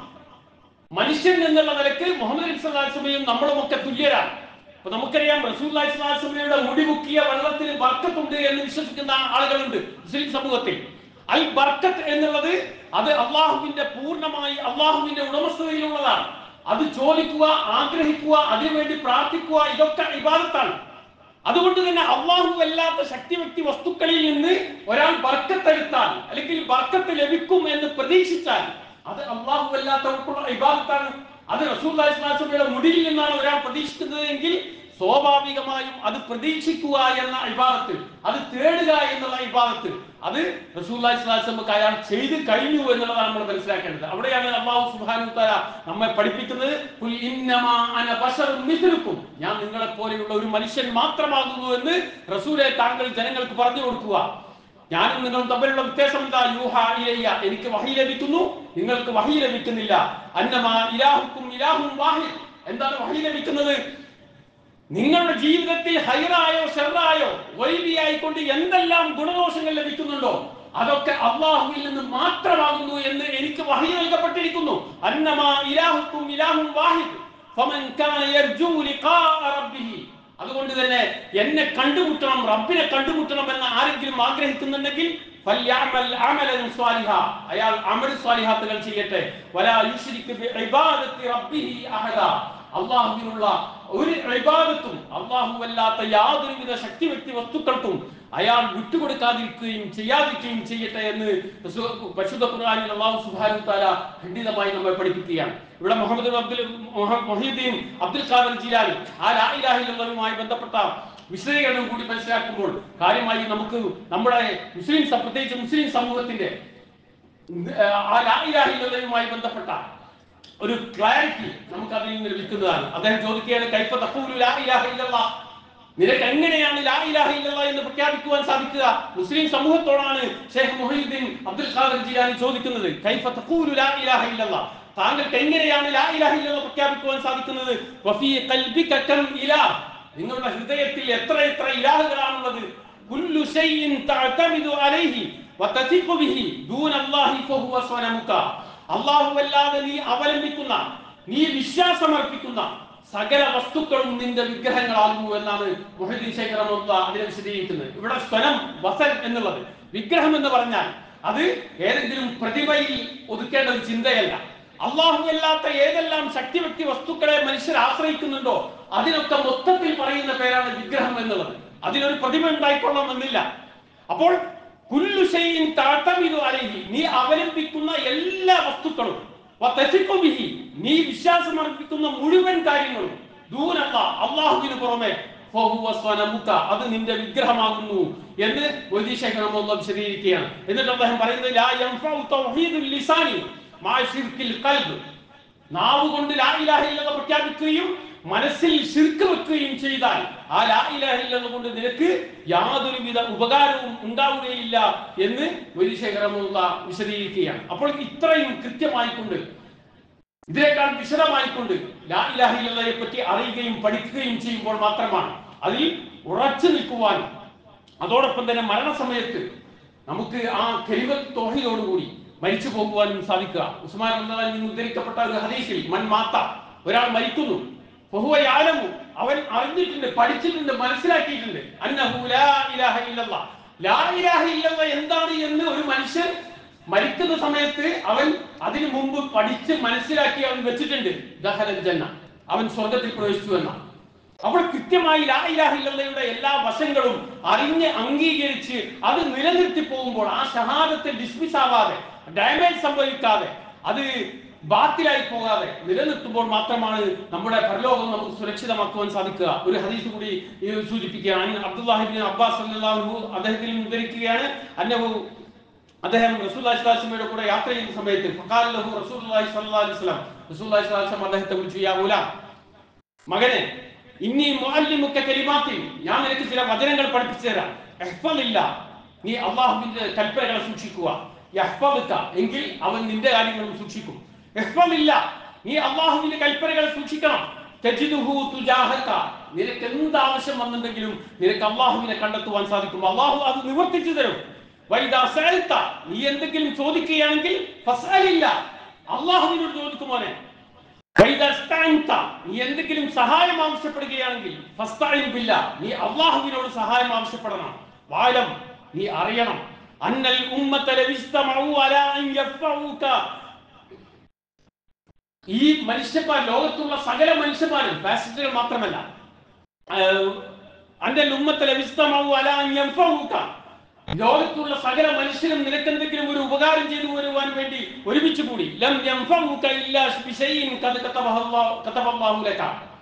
മനുഷ്യൻ എന്നുള്ള നിലക്ക് മുഹമ്മദ് നബി സ്വല്ലല്ലാഹു അലൈഹി വസല്ലമയും നമ്മളും ഒക്കെ തുല്യരാണ് അപ്പൊ നമുക്കറിയാം റസൂലുള്ളാഹി സ്വല്ലല്ലാഹു അലൈഹി വസല്ലമയുടെ മുടി മുക്കിയ വെള്ളത്തിന് ബർക്കത്തുണ്ട് എന്ന് വിശ്വസിക്കുന്ന ആളുകളുണ്ട് മുസ്ലിം സമൂഹത്തിൽ അൽ ബർക്കത്ത് എന്നുള്ളത് അത് അള്ളാഹുവിന്റെ പൂർണ്ണമായി അള്ളാഹുവിന്റെ ഉടമസ്ഥതയിലുള്ളതാണ് അത് ചോദിക്കുക ആഗ്രഹിക്കുക അതിനുവേണ്ടി പ്രാർത്ഥിക്കുക ഇതൊക്കെ ഇബാദത്താണ് അതുകൊണ്ട് തന്നെ അള്ളാഹു അല്ലാത്ത ശക്തി വ്യക്തി വസ്തുക്കളിൽ നിന്ന് ഒരാൾ ബർക്കത്തെടുത്താൽ അല്ലെങ്കിൽ ബർക്കത്ത് ലഭിക്കും എന്ന് പ്രതീക്ഷിച്ചാൽ അത് അള്ളാഹു അല്ലാത്തവർക്കുള്ള ഇബാദത്താണ് അത് റസൂല്ലാസ്ലാസമയുടെ മുടിയിൽ നിന്നാണ് ഒരാൾ പ്രതീക്ഷിക്കുന്നത് എങ്കിൽ സ്വാഭാവികമായും അത് പ്രതീക്ഷിക്കുക എന്ന ഇബാദത്ത് അത് തേടുക എന്നുള്ള ഇബാദത്ത് അത് റസൂല്ലാസ്ലാസമക്ക് അയാൾ ചെയ്ത് കഴിഞ്ഞു എന്നുള്ളതാണ് നമ്മൾ മനസ്സിലാക്കേണ്ടത് അവിടെയാണ് അള്ളാഹു സുബ്ഹാനഹു തആല നമ്മെ പഠിപ്പിക്കുന്നത് "ഖുൽ ഇന്നമാ അന ബശറും മിസ്ലുക്കും." ഞാൻ നിങ്ങളെ പോലെയുള്ള ഒരു മനുഷ്യൻ മാത്രമാകുന്നു എന്ന് റസൂലെ താങ്കൾ ജനങ്ങൾക്ക് പറഞ്ഞു കൊടുക്കുക ഞാനും നിങ്ങളും തമ്മിലുള്ള വ്യത്യാസം എന്താ യൂഹ ഇലയ്യ എനിക്ക് വഹി ലഭിക്കുന്നു നിങ്ങൾക്ക് വഹി ലഭിക്കുന്നില്ല അന്നമാ ഇലാഹുക്കും ഇലാഹും വാഹിദ് എന്താണ് വഹി ലഭിക്കുന്നത് നിങ്ങളുടെ ജീവിതത്തിൽ ഹൈറായോ ഷെറായോ വൈബിയായിക്കൊണ്ട് എന്തെല്ലാം ഗുണദോഷങ്ങൾ ലഭിക്കുന്നുണ്ടോ അതൊക്കെ അള്ളാഹുവിൽ നിന്ന് മാത്രമാകുന്നു എന്ന് എനിക്ക് വഹി നൽകപ്പെട്ടിരിക്കുന്നു അന്നമാ ഇലാഹുക്കും ഇലാഹും വാഹിദ് ഫമൻ കാന യർജു ലിഖാഅ റബ്ബിഹി അതുകൊണ്ട് തന്നെ എന്നെ കണ്ടുമുട്ടണം റബ്ബിനെ കണ്ടുമുട്ടണം എന്ന് ആരെങ്കിലും ആഗ്രഹിക്കുന്നുണ്ടെങ്കിൽ ഫല്യഅമൽ അമലൻ സ്വാലിഹ അയാൾ അമൽ സ്വാലിഹാത്തുകൾ ചെയ്യട്ടെ വലാ യുശ്രിക് ബിഇബാദത്തി റബ്ബിഹി അഹദ അള്ളാഹുവിനുള്ള ഒരു ഇബാദത്തും അള്ളാഹു അല്ലാത്ത യാതൊരുവിധ ശക്തി വ്യക്തി വസ്തുക്കൾക്കും അയാൾ വിട്ടുകൊടുക്കാതിരിക്കുകയും ചെയ്യാതിരിക്കുകയും ചെയ്യട്ടെ എന്ന് റസൂ- പരിശുദ്ധ ഖുർആനിൽ അള്ളാഹു സുബ്ഹാനഹു തആല ഖണ്ഡിതമായി നമ്മെ പഠിപ്പിക്കുകയാണ് ഇവിടെ മുഹമ്മദ് അബ്ദുൽ മുഹ- മൊഹീദ്ദീൻ അബ്ദുൽ ഖാദർ ജിലാനി ആ ലാ ഇലാഹ ഇല്ലല്ലാഹുമായി ബന്ധപ്പെട്ട വിശദീകരണം കൂടി മനസ്സിലാക്കുമ്പോൾ കാര്യമായി നമുക്ക് നമ്മുടെ മുസ്ലിം സ- പ്രത്യേകിച്ച് മുസ്ലിം സമൂഹത്തിന്റെ ആ ലാ ഇലാഹ ഇല്ലല്ലാഹുമായി ബന്ധപ്പെട്ട ഒരു ക്ലാരിറ്റി നമുക്ക് അതിൽ നിന്ന് ലഭിക്കുന്നതാണ് അദ്ദേഹം ചോദിക്കുകയാണ് കൈഫ തഖൂലു ലാ ഇലാഹ ഇല്ലല്ലാഹ് നിനക്ക് എങ്ങനെയാണ് ലാ ഇലാഹ ഇല്ലല്ലാഹ് എന്ന് പ്രഖ്യാപിക്കുവാൻ സാധിക്കുക മുസ്ലിം സമൂഹത്തോടാണ് ഷെയ്ഖ് മുഹീദ്ദീൻ അബ്ദുൽ ഖാദർ ജീലാനി ചോദിക്കുന്നത് കൈഫ തഖൂലു ലാ ഇലാഹ ഇല്ലല്ലാഹ് താങ്കൾക്ക് എങ്ങനെയാണ് ലാ ഇലാഹ ഇല്ലല്ലാഹ് പ്രഖ്യാപിക്കുവാൻ സാധിക്കുന്നത് വഫീ ഖൽബിക കം ഇലാഹ് നിങ്ങളുടെ ഹൃദയത്തിൽ എത്ര എത്ര ഇലാഹുകളാണുള്ളത് കുല്ലു ഷൈഇൻ തഅതമിദു അലൈഹി വതസിഖു ബിഹി ദൂന അല്ലാഹി ഫഹുവ സ്വനമുക അല്ലാഹു അല്ലാതെ നീ അവലംബിക്കുന്ന നീ വിശ്വാസമർപ്പിക്കുന്ന സകല വസ്തുക്കളും നിന്റെ വിഗ്രഹങ്ങളാകുന്നു എന്നാണ് മുഹദ്ദീൻ ശേഖർ റഹ്മത്തുള്ള അതിനെ വിശദീകരിക്കുന്നത് ഇവിടെ സ്വനം വസൻ എന്നുള്ളത് വിഗ്രഹം എന്ന് പറഞ്ഞാൽ അത് ഏതെങ്കിലും പ്രതിഭയിൽ ഒതുക്കേണ്ട ഒരു ചിന്തയല്ല അള്ളാഹു അല്ലാത്ത ഏതെല്ലാം ശക്തിവ്യക്തി വസ്തുക്കളെ മനുഷ്യർ ആശ്രയിക്കുന്നുണ്ടോ അതിനൊക്കെ മൊത്തത്തിൽ പറയുന്ന പേരാണ് വിഗ്രഹം എന്നുള്ളത് അതിനൊരു പ്രതിമ ഉണ്ടായിക്കൊള്ളണമെന്നില്ല അപ്പോൾ കുല്ലുശൈൻ താഴ്ത്തമിതു അലഹി നീ അവലംബിക്കുന്ന എല്ലാ വസ്തുക്കളും വതസിഖു ബിഹി, നീ വിശ്വാസം അർപ്പിക്കുന്ന മുഴുവൻ കാര്യങ്ങളും ദൂനല്ല അള്ളാഹുവിന് പുറമെ ഫഹുവ സ്വനമുക, അത് നിന്റെ വിഗ്രഹമാകുന്നു എന്ന് വൈദിശേഖരമുള്ള വിശദീകരിക്കുകയാണ് എന്നിട്ട് അദ്ദേഹം പറയുന്നത് ലാ യൻഫഉ തൗഹീദുൽ ലിസാനി മാ ശിർക്കിൽ ഖൽബ് നാവ് കൊണ്ട് ലാ ഇലാഹ ഇല്ലല്ലാഹ് പ്രഖ്യാപിക്കുകയും മനസ്സിൽ ശിർക്ക് വെക്കുകയും ചെയ്താൽ ആ ലാ ഇലാഹ ഇല്ലല്ലാഹ് കൊണ്ട് നിനക്ക് യാതൊരുവിധ ഉപകാരവും ഉണ്ടാവുകയില്ല എന്ന് വൈദിശേഖരമുള്ള വിശദീകരിക്കുകയാണ് അപ്പോൾ ഇത്രയും കൃത്യമായിക്കൊണ്ട് ഇതിനേക്കാൾ വിശദമായിക്കൊണ്ട് ലാ ഇലാഹ ഇല്ലല്ലയെ പറ്റി അറിയുകയും പഠിക്കുകയും ചെയ്യുമ്പോൾ മാത്രമാണ് അതിൽ ഉറച്ചു നിൽക്കുവാനും അതോടൊപ്പം തന്നെ മരണസമയത്ത് നമുക്ക് ആ കരിമത്ത് തോഹയോടുകൂടി മരിച്ചു പോകുവാനും സാധിക്കുക ഉസ്മാൻ റളിയല്ലാഹു നിന്ന് ഉദ്ധരിക്കപ്പെട്ട ഒരു ഹദീസിൽ മൻ മാത്ത ഒരാൾ മരിക്കുന്നു ഫഹുവ യഅലമു അവൻ അറിഞ്ഞിട്ടുണ്ട് പഠിച്ചിട്ടുണ്ട് മനസ്സിലാക്കിയിട്ടുണ്ട് അന്നഹു ലാ ഇലാഹ ഇല്ലല്ലാഹ് ലാ ഇലാഹ ഇല്ലല്ലാഹ് എന്താണ് എന്ന് ഒരു മനുഷ്യൻ മരിക്കുന്ന സമയത്ത് അവൻ അതിനു മുമ്പ് പഠിച്ച് മനസ്സിലാക്കി അവൻ വെച്ചിട്ടുണ്ട് ദഹലൽ ജന്ന അവൻ സ്വർഗത്തിൽ പ്രവേശിച്ചു എന്ന അപ്പോൾ കൃത്യമായി ലാ ഇലാഹ ഇല്ലല്ലയുടെ എല്ലാ വശങ്ങളും അറിഞ്ഞ് അംഗീകരിച്ച് അത് നിലനിർത്തി പോകുമ്പോൾ ആ ഷഹാദത്തെ ഡിസ്മിസ് ആവാതെ ഡാമേജ് സംഭവിക്കാതെ അത് ബാത്തിലായി പോകാതെ നിലനിർത്തുമ്പോൾ മാത്രമാണ് നമ്മുടെ പരലോകം നമുക്ക് സുരക്ഷിതമാക്കുവാൻ സാധിക്കുക ഒരു ഹദീസ് കൂടി ഈ സൂചിപ്പിക്കുകയാണ് അബ്ദുല്ലാഹിബിൻ അബ്ബാസ് അല്ലാഹു അദ്ദേഹത്തിൽ നിന്ന് ഉദ്ധരിക്കുകയാണ് അന്നഹു അദ്ദേഹം റസൂലുള്ളാഹി സ്വല്ലല്ലാഹു അലൈഹി വസല്ലമയുടെ കൂടെ യാത്ര ചെയ്യുന്ന സമയത്ത് ഫഖാല ലഹു റസൂലുള്ളാഹി സ്വല്ലല്ലാഹു അലൈഹി വസല്ലം റസൂലുള്ളാഹി സ്വല്ലല്ലാഹു അലൈഹി വസല്ലം അദ്ദേഹത്തെ വിളിച്ചു യാ ഗുലാം മകനെ ഇന്നി മുഅല്ലിമുക കലിമാത്തിൻ ഞാൻ നിനക്ക് ചില വചനങ്ങൾ പഠിപ്പിച്ചു തരാം ഇഹ്ഫളില്ല നീ അള്ളാഹുവിന്റെ കൽപ്പനകളെ സൂക്ഷിക്കുക യഹ്ഫളുക എങ്കിൽ അവൻ നിന്റെ കാര്യങ്ങളും സൂക്ഷിക്കും ഇഹ്ഫളില്ല നീ അള്ളാഹുവിന്റെ കൽപ്പനകളെ സൂക്ഷിക്കണം തജിദുഹു തുജാഹക നിനക്ക് എന്ത് ആവശ്യം വന്നിട്ടുണ്ടെങ്കിലും നിനക്ക് അള്ളാഹുവിനെ കണ്ടെത്തുവാൻ സാധിക്കും അള്ളാഹു അത് നിവർത്തിച്ചു തരും വൈദാ സഅൽത നീ എന്തെങ്കിലും ചോദിക്കുകയാണെങ്കിൽ ഫസ്അലില്ല അള്ളാഹുവിനോട് ചോദിക്കുമോനെ വൈദാ ഇസ്തഅൻത, നീ എന്തെങ്കിലും സഹായം ആവശ്യപ്പെടുകയാണെങ്കിൽ ഫസ്തഈൻ ബില്ലാ, നീ അള്ളാഹുവിനോട് സഹായം ആവശ്യപ്പെടണം വാലം നീ അറിയണം അന്നൽ ഉമ്മത ലവിസ്തമഉ അലാ അൻ യഫഉക ഈ മനുഷ്യന്മാർ ലോകത്തുള്ള സകല മനുഷ്യന്മാരും ഫാസിസ്റ്റുകൾ മാത്രമല്ല ആഹ്, അന്നൽ ഉമ്മത ലവിസ്തമഉ അലാ അൻ യൻഫഉക ലോകത്തുള്ള സകല മനുഷ്യരും നിനക്കെന്തെങ്കിലും ഒരു ഉപകാരം ചെയ്തു വരുവാൻ വേണ്ടി ഒരുമിച്ച് കൂടി ലം യൻഫഉക ഇല്ലാ ബിശൈഇൻ ഖദ് കതബഹല്ലാഹു കതബല്ലാഹു ലക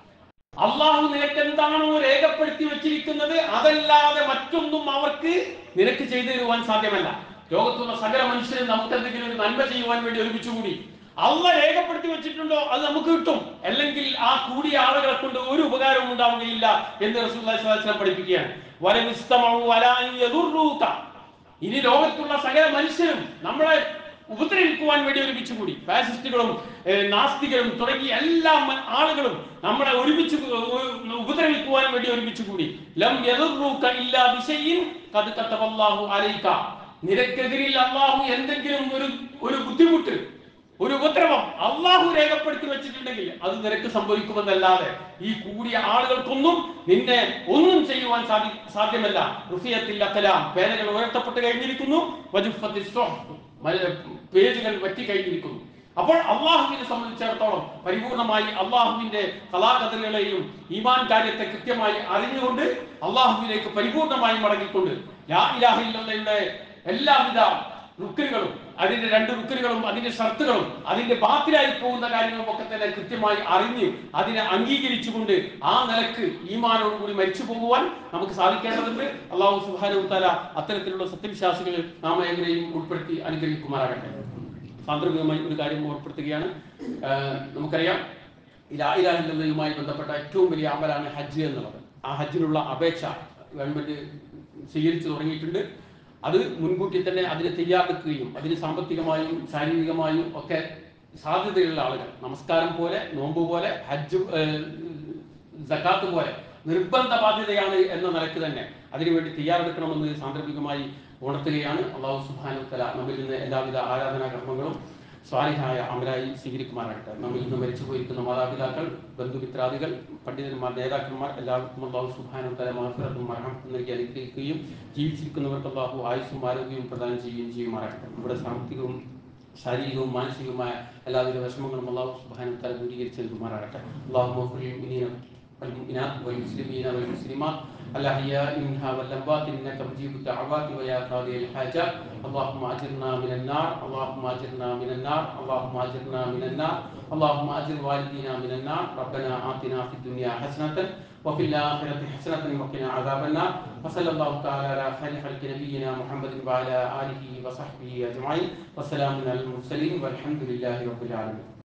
അള്ളാഹു നിനക്ക് എന്താണോ രേഖപ്പെടുത്തി വെച്ചിരിക്കുന്നത് അതല്ലാതെ മറ്റൊന്നും അവർക്ക് നിനക്ക് ചെയ്തു തരുവാൻ സാധ്യമല്ല ലോകത്തുള്ള സകല മനുഷ്യരും നമുക്ക് എന്തെങ്കിലും ഒരു നന്മ ചെയ്യുവാൻ വേണ്ടി ഒരുമിച്ച് കൂടി അള്ള രേഖപ്പെടുത്തി വെച്ചിട്ടുണ്ടോ അത് നമുക്ക് കിട്ടും അല്ലെങ്കിൽ ആ കൂടിയ ആളുകളെ കൊണ്ട് ഒരു ഉപകാരവും ഉണ്ടാവുകയില്ല എന്ന് റസൂലുള്ളാഹി സ്വല്ലല്ലാഹു അലൈഹി വസല്ലം പഠിപ്പിക്കുകയാണ് വലമിസ്തമഉ വലാ അൻ യദുറൂക ഇനി ലോകത്തുള്ള സകല മനുഷ്യരും നമ്മളെ ഉപദ്രവിക്കുവാൻ വേണ്ടി ഒരുമിച്ച് കൂടി ഫാസിസ്റ്റുകളും ഏഹ്, നാസ്തികരും തുടങ്ങിയ എല്ലാ മ- ആളുകളും നമ്മളെ ഒരുമിച്ച് കൂ- ഉ- ഉപദ്രവിക്കുവാൻ വേണ്ടി ഒരുമിച്ച് കൂടി ലം യദുറൂക ഇല്ലാ ബിശൈഇൻ ഖദ് കതബല്ലാഹു അലൈക നിനക്കെതിരിൽ അള്ളാഹു എന്തെങ്കിലും ഒരു ഒരു ബുദ്ധിമുട്ട് ഒരു ഉപദ്രവം അള്ളാഹു രേഖപ്പെടുത്തി വെച്ചിട്ടുണ്ടെങ്കിൽ അത് നിനക്ക് സംഭവിക്കുമെന്നല്ലാതെ ഈ കൂടിയ ആളുകൾക്കൊന്നും നിന്നെ ഒന്നും ചെയ്യുവാൻ സാധി സാധ്യമല്ല റുഫിയത്തിൽ അക്കലാം പേനകൾ ഉയർത്തപ്പെട്ട് കഴിഞ്ഞിരിക്കുന്നു വജുഫത്തിൽ സ്വഹ്, മല- പേജുകൾ വറ്റി കഴിഞ്ഞിരിക്കുന്നു അപ്പോൾ അള്ളാഹുവിനെ സംബന്ധിച്ചിടത്തോളം പരിപൂർണമായി അള്ളാഹുവിന്റെ കലാകഥകളെയും ഈമാൻ കാര്യത്തെ കൃത്യമായി അറിഞ്ഞുകൊണ്ട് അള്ളാഹുവിലേക്ക് പരിപൂർണമായി മടങ്ങിക്കൊണ്ട് ലാ ഇലാഹ ഇല്ലല്ലയുടെ എല്ലാവിധ റുക്കനുകളും അതിന്റെ രണ്ട് റുക്കനുകളും അതിന്റെ ഷർത്തുകളും അതിന്റെ ബാത്തിലായി പോകുന്ന കാര്യങ്ങളും ഒക്കെ തന്നെ കൃത്യമായി അറിഞ്ഞ് അതിനെ അംഗീകരിച്ചുകൊണ്ട് ആ നിലക്ക് ഈമാനോട് കൂടി മരിച്ചു പോകുവാൻ നമുക്ക് സാധിക്കേണ്ടതുണ്ട് അള്ളാഹു സുബാനു താല അത്തരത്തിലുള്ള സത്യവിശ്വാസികൾ നാം ഏവരെയും ഉൾപ്പെടുത്തി അനുഗ്രഹിക്കുമാറാകട്ടെ സാന്ദർഭികമായി ഒരു കാര്യം ഓർപ്പെടുത്തുകയാണ് ആഹ് നമുക്കറിയാം ഈ ലാ ഇലാഹ ഇല്ലല്ലയുമായി ബന്ധപ്പെട്ട ഏറ്റവും വലിയ അമലാണ് ഹജ്ജ് എന്നുള്ളത് ആ ഹജ്ജിനുള്ള അപേക്ഷ ഗവൺമെന്റ് സ്വീകരിച്ചു തുടങ്ങിയിട്ടുണ്ട് അത് മുൻകൂട്ടി തന്നെ അതിന് തയ്യാറെടുക്കുകയും അതിന് സാമ്പത്തികമായും ശാരീരികമായും ഒക്കെ സാധ്യതയുള്ള ആളുകൾ നമസ്കാരം പോലെ നോമ്പ് പോലെ ഹജ്ജ് ഏഹ്, സക്കാത്ത് പോലെ നിർബന്ധ ബാധ്യതയാണ് എന്ന നിലക്ക് തന്നെ അതിനുവേണ്ടി തയ്യാറെടുക്കണമെന്ന് സാന്ദർഭികമായി ഉണർത്തുകയാണ് അള്ളാഹു സുബാനു തല നമ്മിൽ നിന്ന് എല്ലാവിധ ആരാധനാ കർമ്മങ്ങളും സ്വാലിഹായ അമലായി സ്വീകരിക്കുമാറാകട്ടെ നമ്മിൽ നിന്ന് മരിച്ചു പോയിരിക്കുന്ന മാതാപിതാക്കൾ ബന്ധുമിത്രാദികൾ പണ്ഡിതന്മാർ നേതാക്കന്മാർ എല്ലാവർക്കും അള്ളാഹു സുബാനു തല മാഫിറത്തും മറഹത്തും നൽകി അനുഗ്രഹിക്കുകയും ജീവിച്ചിരിക്കുന്നവർക്ക് അള്ളാഹു ആയുസ്സും ആരോഗ്യവും പ്രദാനം ചെയ്യുകയും ചെയ്യുമാറാകട്ടെ നമ്മുടെ സാമ്പത്തികവും ശാരീരികവും മാനസികവുമായ എല്ലാവിധ വിഷമങ്ങളും അള്ളാഹു സുബാനു തല ദൂരീകരിച്ച് നൽകുമാറാകട്ടെ അള്ളാഹു والمؤمنات والمسلمين والمسلمات الأحياء منها والأموات إنك مجيب الدعوات ويا قاضي الحاجات اللهم أجرنا من النار اللهم أجرنا من النار اللهم أجرنا من النار اللهم أجر والدينا من النار ربنا آتنا في الدنيا حسنة وفي الآخرة حسنة وقنا عذاب النار وصلى الله تعالى على خير خلق نبينا محمد وعلى آله وصحبه أجمعين والسلام على المرسلين والحمد لله رب العالمين